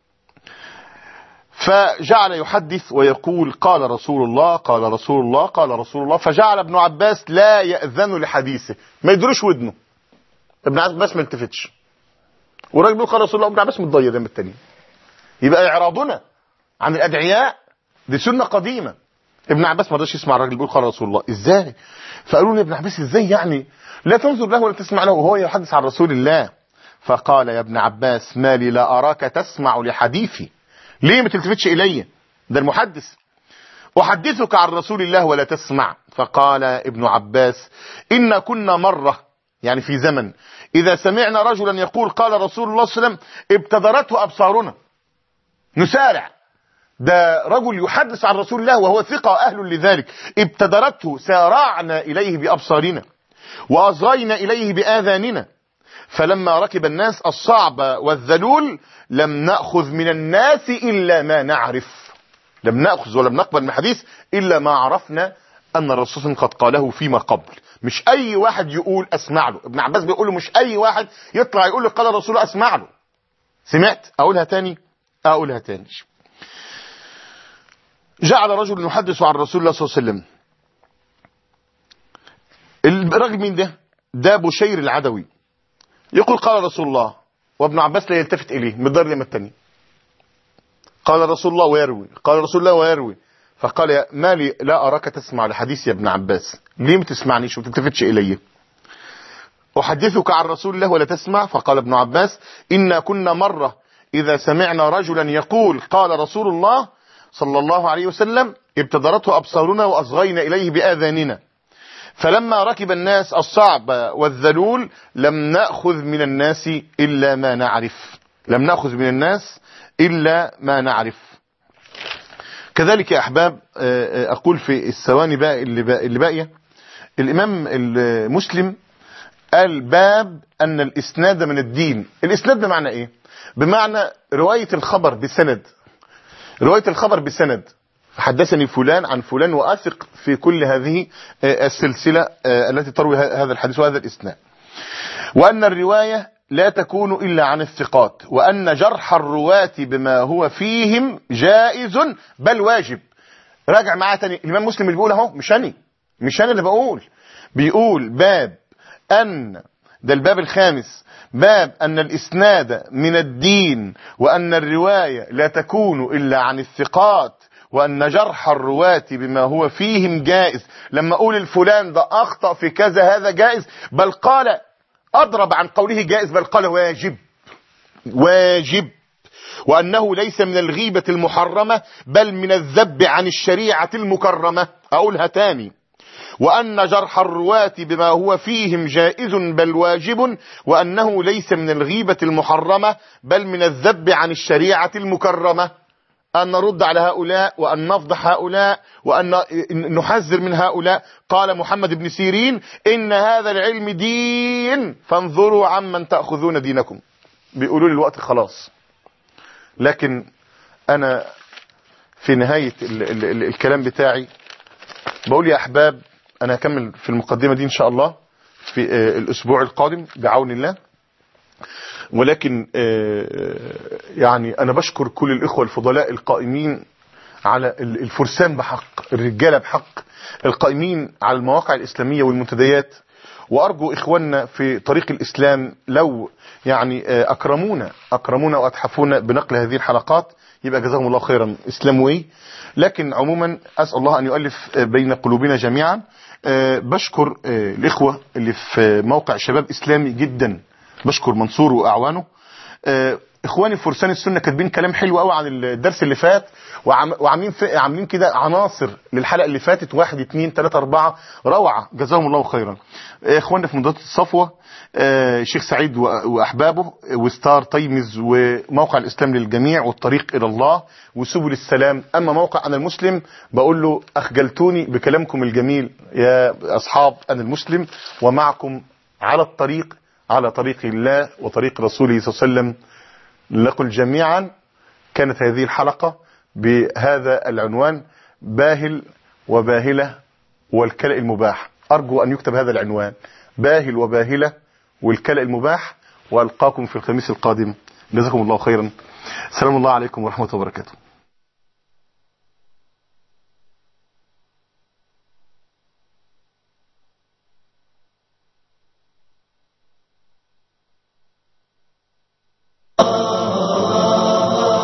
فجعل يحدث ويقول قال رسول الله قال رسول الله قال رسول الله فجعل ابن عباس لا يأذن لحديثه ما يدروش ودنه ابن عباس ما التفتش والراجل بيقول قال رسول الله ابن عباس متضير من التانيين يبقى اعراضنا عن الادعياء دي سنه قديمه ابن عباس ما رضاش يسمع الراجل بيقول قال رسول الله ازاي فقالوا له يا ابن عباس ازاي يعني لا تنظر له ولا تسمع له وهو يحدث عن رسول الله فقال يا ابن عباس ما لي لا اراك تسمع لحديثي ليه ما تلتفتش الي ده المحدث احدثك عن رسول الله ولا تسمع فقال ابن عباس ان كنا مره يعني في زمن اذا سمعنا رجلا يقول قال رسول الله صلى الله عليه وسلم ابتدرته ابصارنا نسارع ده رجل يحدث عن رسول الله وهو ثقة أهل لذلك ابتدرته سارعنا إليه بأبصارنا وأصغينا إليه بآذاننا فلما ركب الناس الصعب والذلول لم نأخذ من الناس إلا ما نعرف لم نأخذ ولم نقبل من حديث إلا ما عرفنا أن الرسول صلى الله عليه وسلم قد قاله فيما قبل مش أي واحد يقول أسمع له ابن عباس بيقول له مش أي واحد يطلع يقول له قال الرسول أسمع له سمعت أقولها تاني أقولها تاني جعل رجل يحدث عن رسول الله صلى الله عليه وسلم الراجل مين ده ده بشير العدوي يقول قال رسول الله وابن عباس لا يلتفت اليه من الدار اليمة الثانيه قال رسول الله ويروي قال رسول الله ويروي فقال يا مالي لا أراك تسمع لحديث يا ابن عباس ليه ما تسمعنيش وما تلتفتش إلي أحدثك عن رسول الله ولا تسمع فقال ابن عباس إنا كنا مرة إذا سمعنا رجلا يقول قال رسول الله صلى الله عليه وسلم ابتدرته أبصارنا وأصغينا إليه بآذاننا فلما ركب الناس الصعب والذلول لم نأخذ من الناس إلا ما نعرف لم نأخذ من الناس إلا ما نعرف كذلك يا أحباب أقول في الثواني بقى اللي باقية الإمام المسلم قال باب أن الإسناد من الدين الإسناد بمعنى إيه بمعنى رواية الخبر بسند رواية الخبر بسند حدثني فلان عن فلان وأثق في كل هذه السلسلة التي تروي هذا الحديث وهذا الإسناد وأن الرواية لا تكون إلا عن الثقات وأن جرح الرواة بما هو فيهم جائز بل واجب راجع معاه تاني الإمام مسلم اللي بيقول اهو مش أنا مش أنا اللي بقول بيقول باب أن ده الباب الخامس باب أن الإسناد من الدين وأن الرواية لا تكون إلا عن الثقات وأن جرح الرواة بما هو فيهم جائز لما أقول الفلان ده أخطأ في كذا هذا جائز بل قال أضرب عن قوله جائز بل قال واجب واجب وأنه ليس من الغيبة المحرمة بل من الذب عن الشريعة المكرمة أقولها تاني وأن جرح الرواة بما هو فيهم جائز بل واجب وأنه ليس من الغيبة المحرمة بل من الذب عن الشريعة المكرمة أن نرد على هؤلاء وأن نفضح هؤلاء وأن نحذر من هؤلاء قال محمد بن سيرين إن هذا العلم دين فانظروا عمن تأخذون دينكم بيقولوا لي الوقت خلاص لكن أنا في نهاية ال ال ال الكلام بتاعي بقول يا أحباب أنا هكمل في المقدمة دي إن شاء الله في الأسبوع القادم بعون الله ولكن يعني أنا بشكر كل الإخوة الفضلاء القائمين على الفرسان بحق الرجالة بحق القائمين على المواقع الإسلامية والمنتديات وأرجو إخواننا في طريق الإسلام لو يعني أكرمونا أكرمونا وأتحفونا بنقل هذه الحلقات يبقى جزاهم الله خيرا إسلاموي لكن عموما أسأل الله أن يؤلف بين قلوبنا جميعا بشكر الإخوة اللي في موقع شباب إسلامي جدا بشكر منصور واعوانه اخواني فرسان السنه كاتبين كلام حلو قوي عن الدرس اللي فات وعاملين عاملين كده عناصر للحلقه اللي فاتت واحد اتنين تلاته اربعه روعه جزاهم الله خيرا اخواننا في منطقه الصفوه شيخ سعيد واحبابه وستار تيمز وموقع الاسلام للجميع والطريق الى الله وسبل السلام اما موقع انا المسلم بقول له اخجلتوني بكلامكم الجميل يا اصحاب انا المسلم ومعكم على الطريق على طريق الله وطريق رسوله صلى الله عليه وسلم نقول جميعا كانت هذه الحلقة بهذا العنوان باهل وباهلة والكلأ المباح أرجو أن يكتب هذا العنوان باهل وباهلة والكلأ المباح وألقاكم في الخميس القادم جزاكم الله خيرا سلام الله عليكم ورحمة الله وبركاته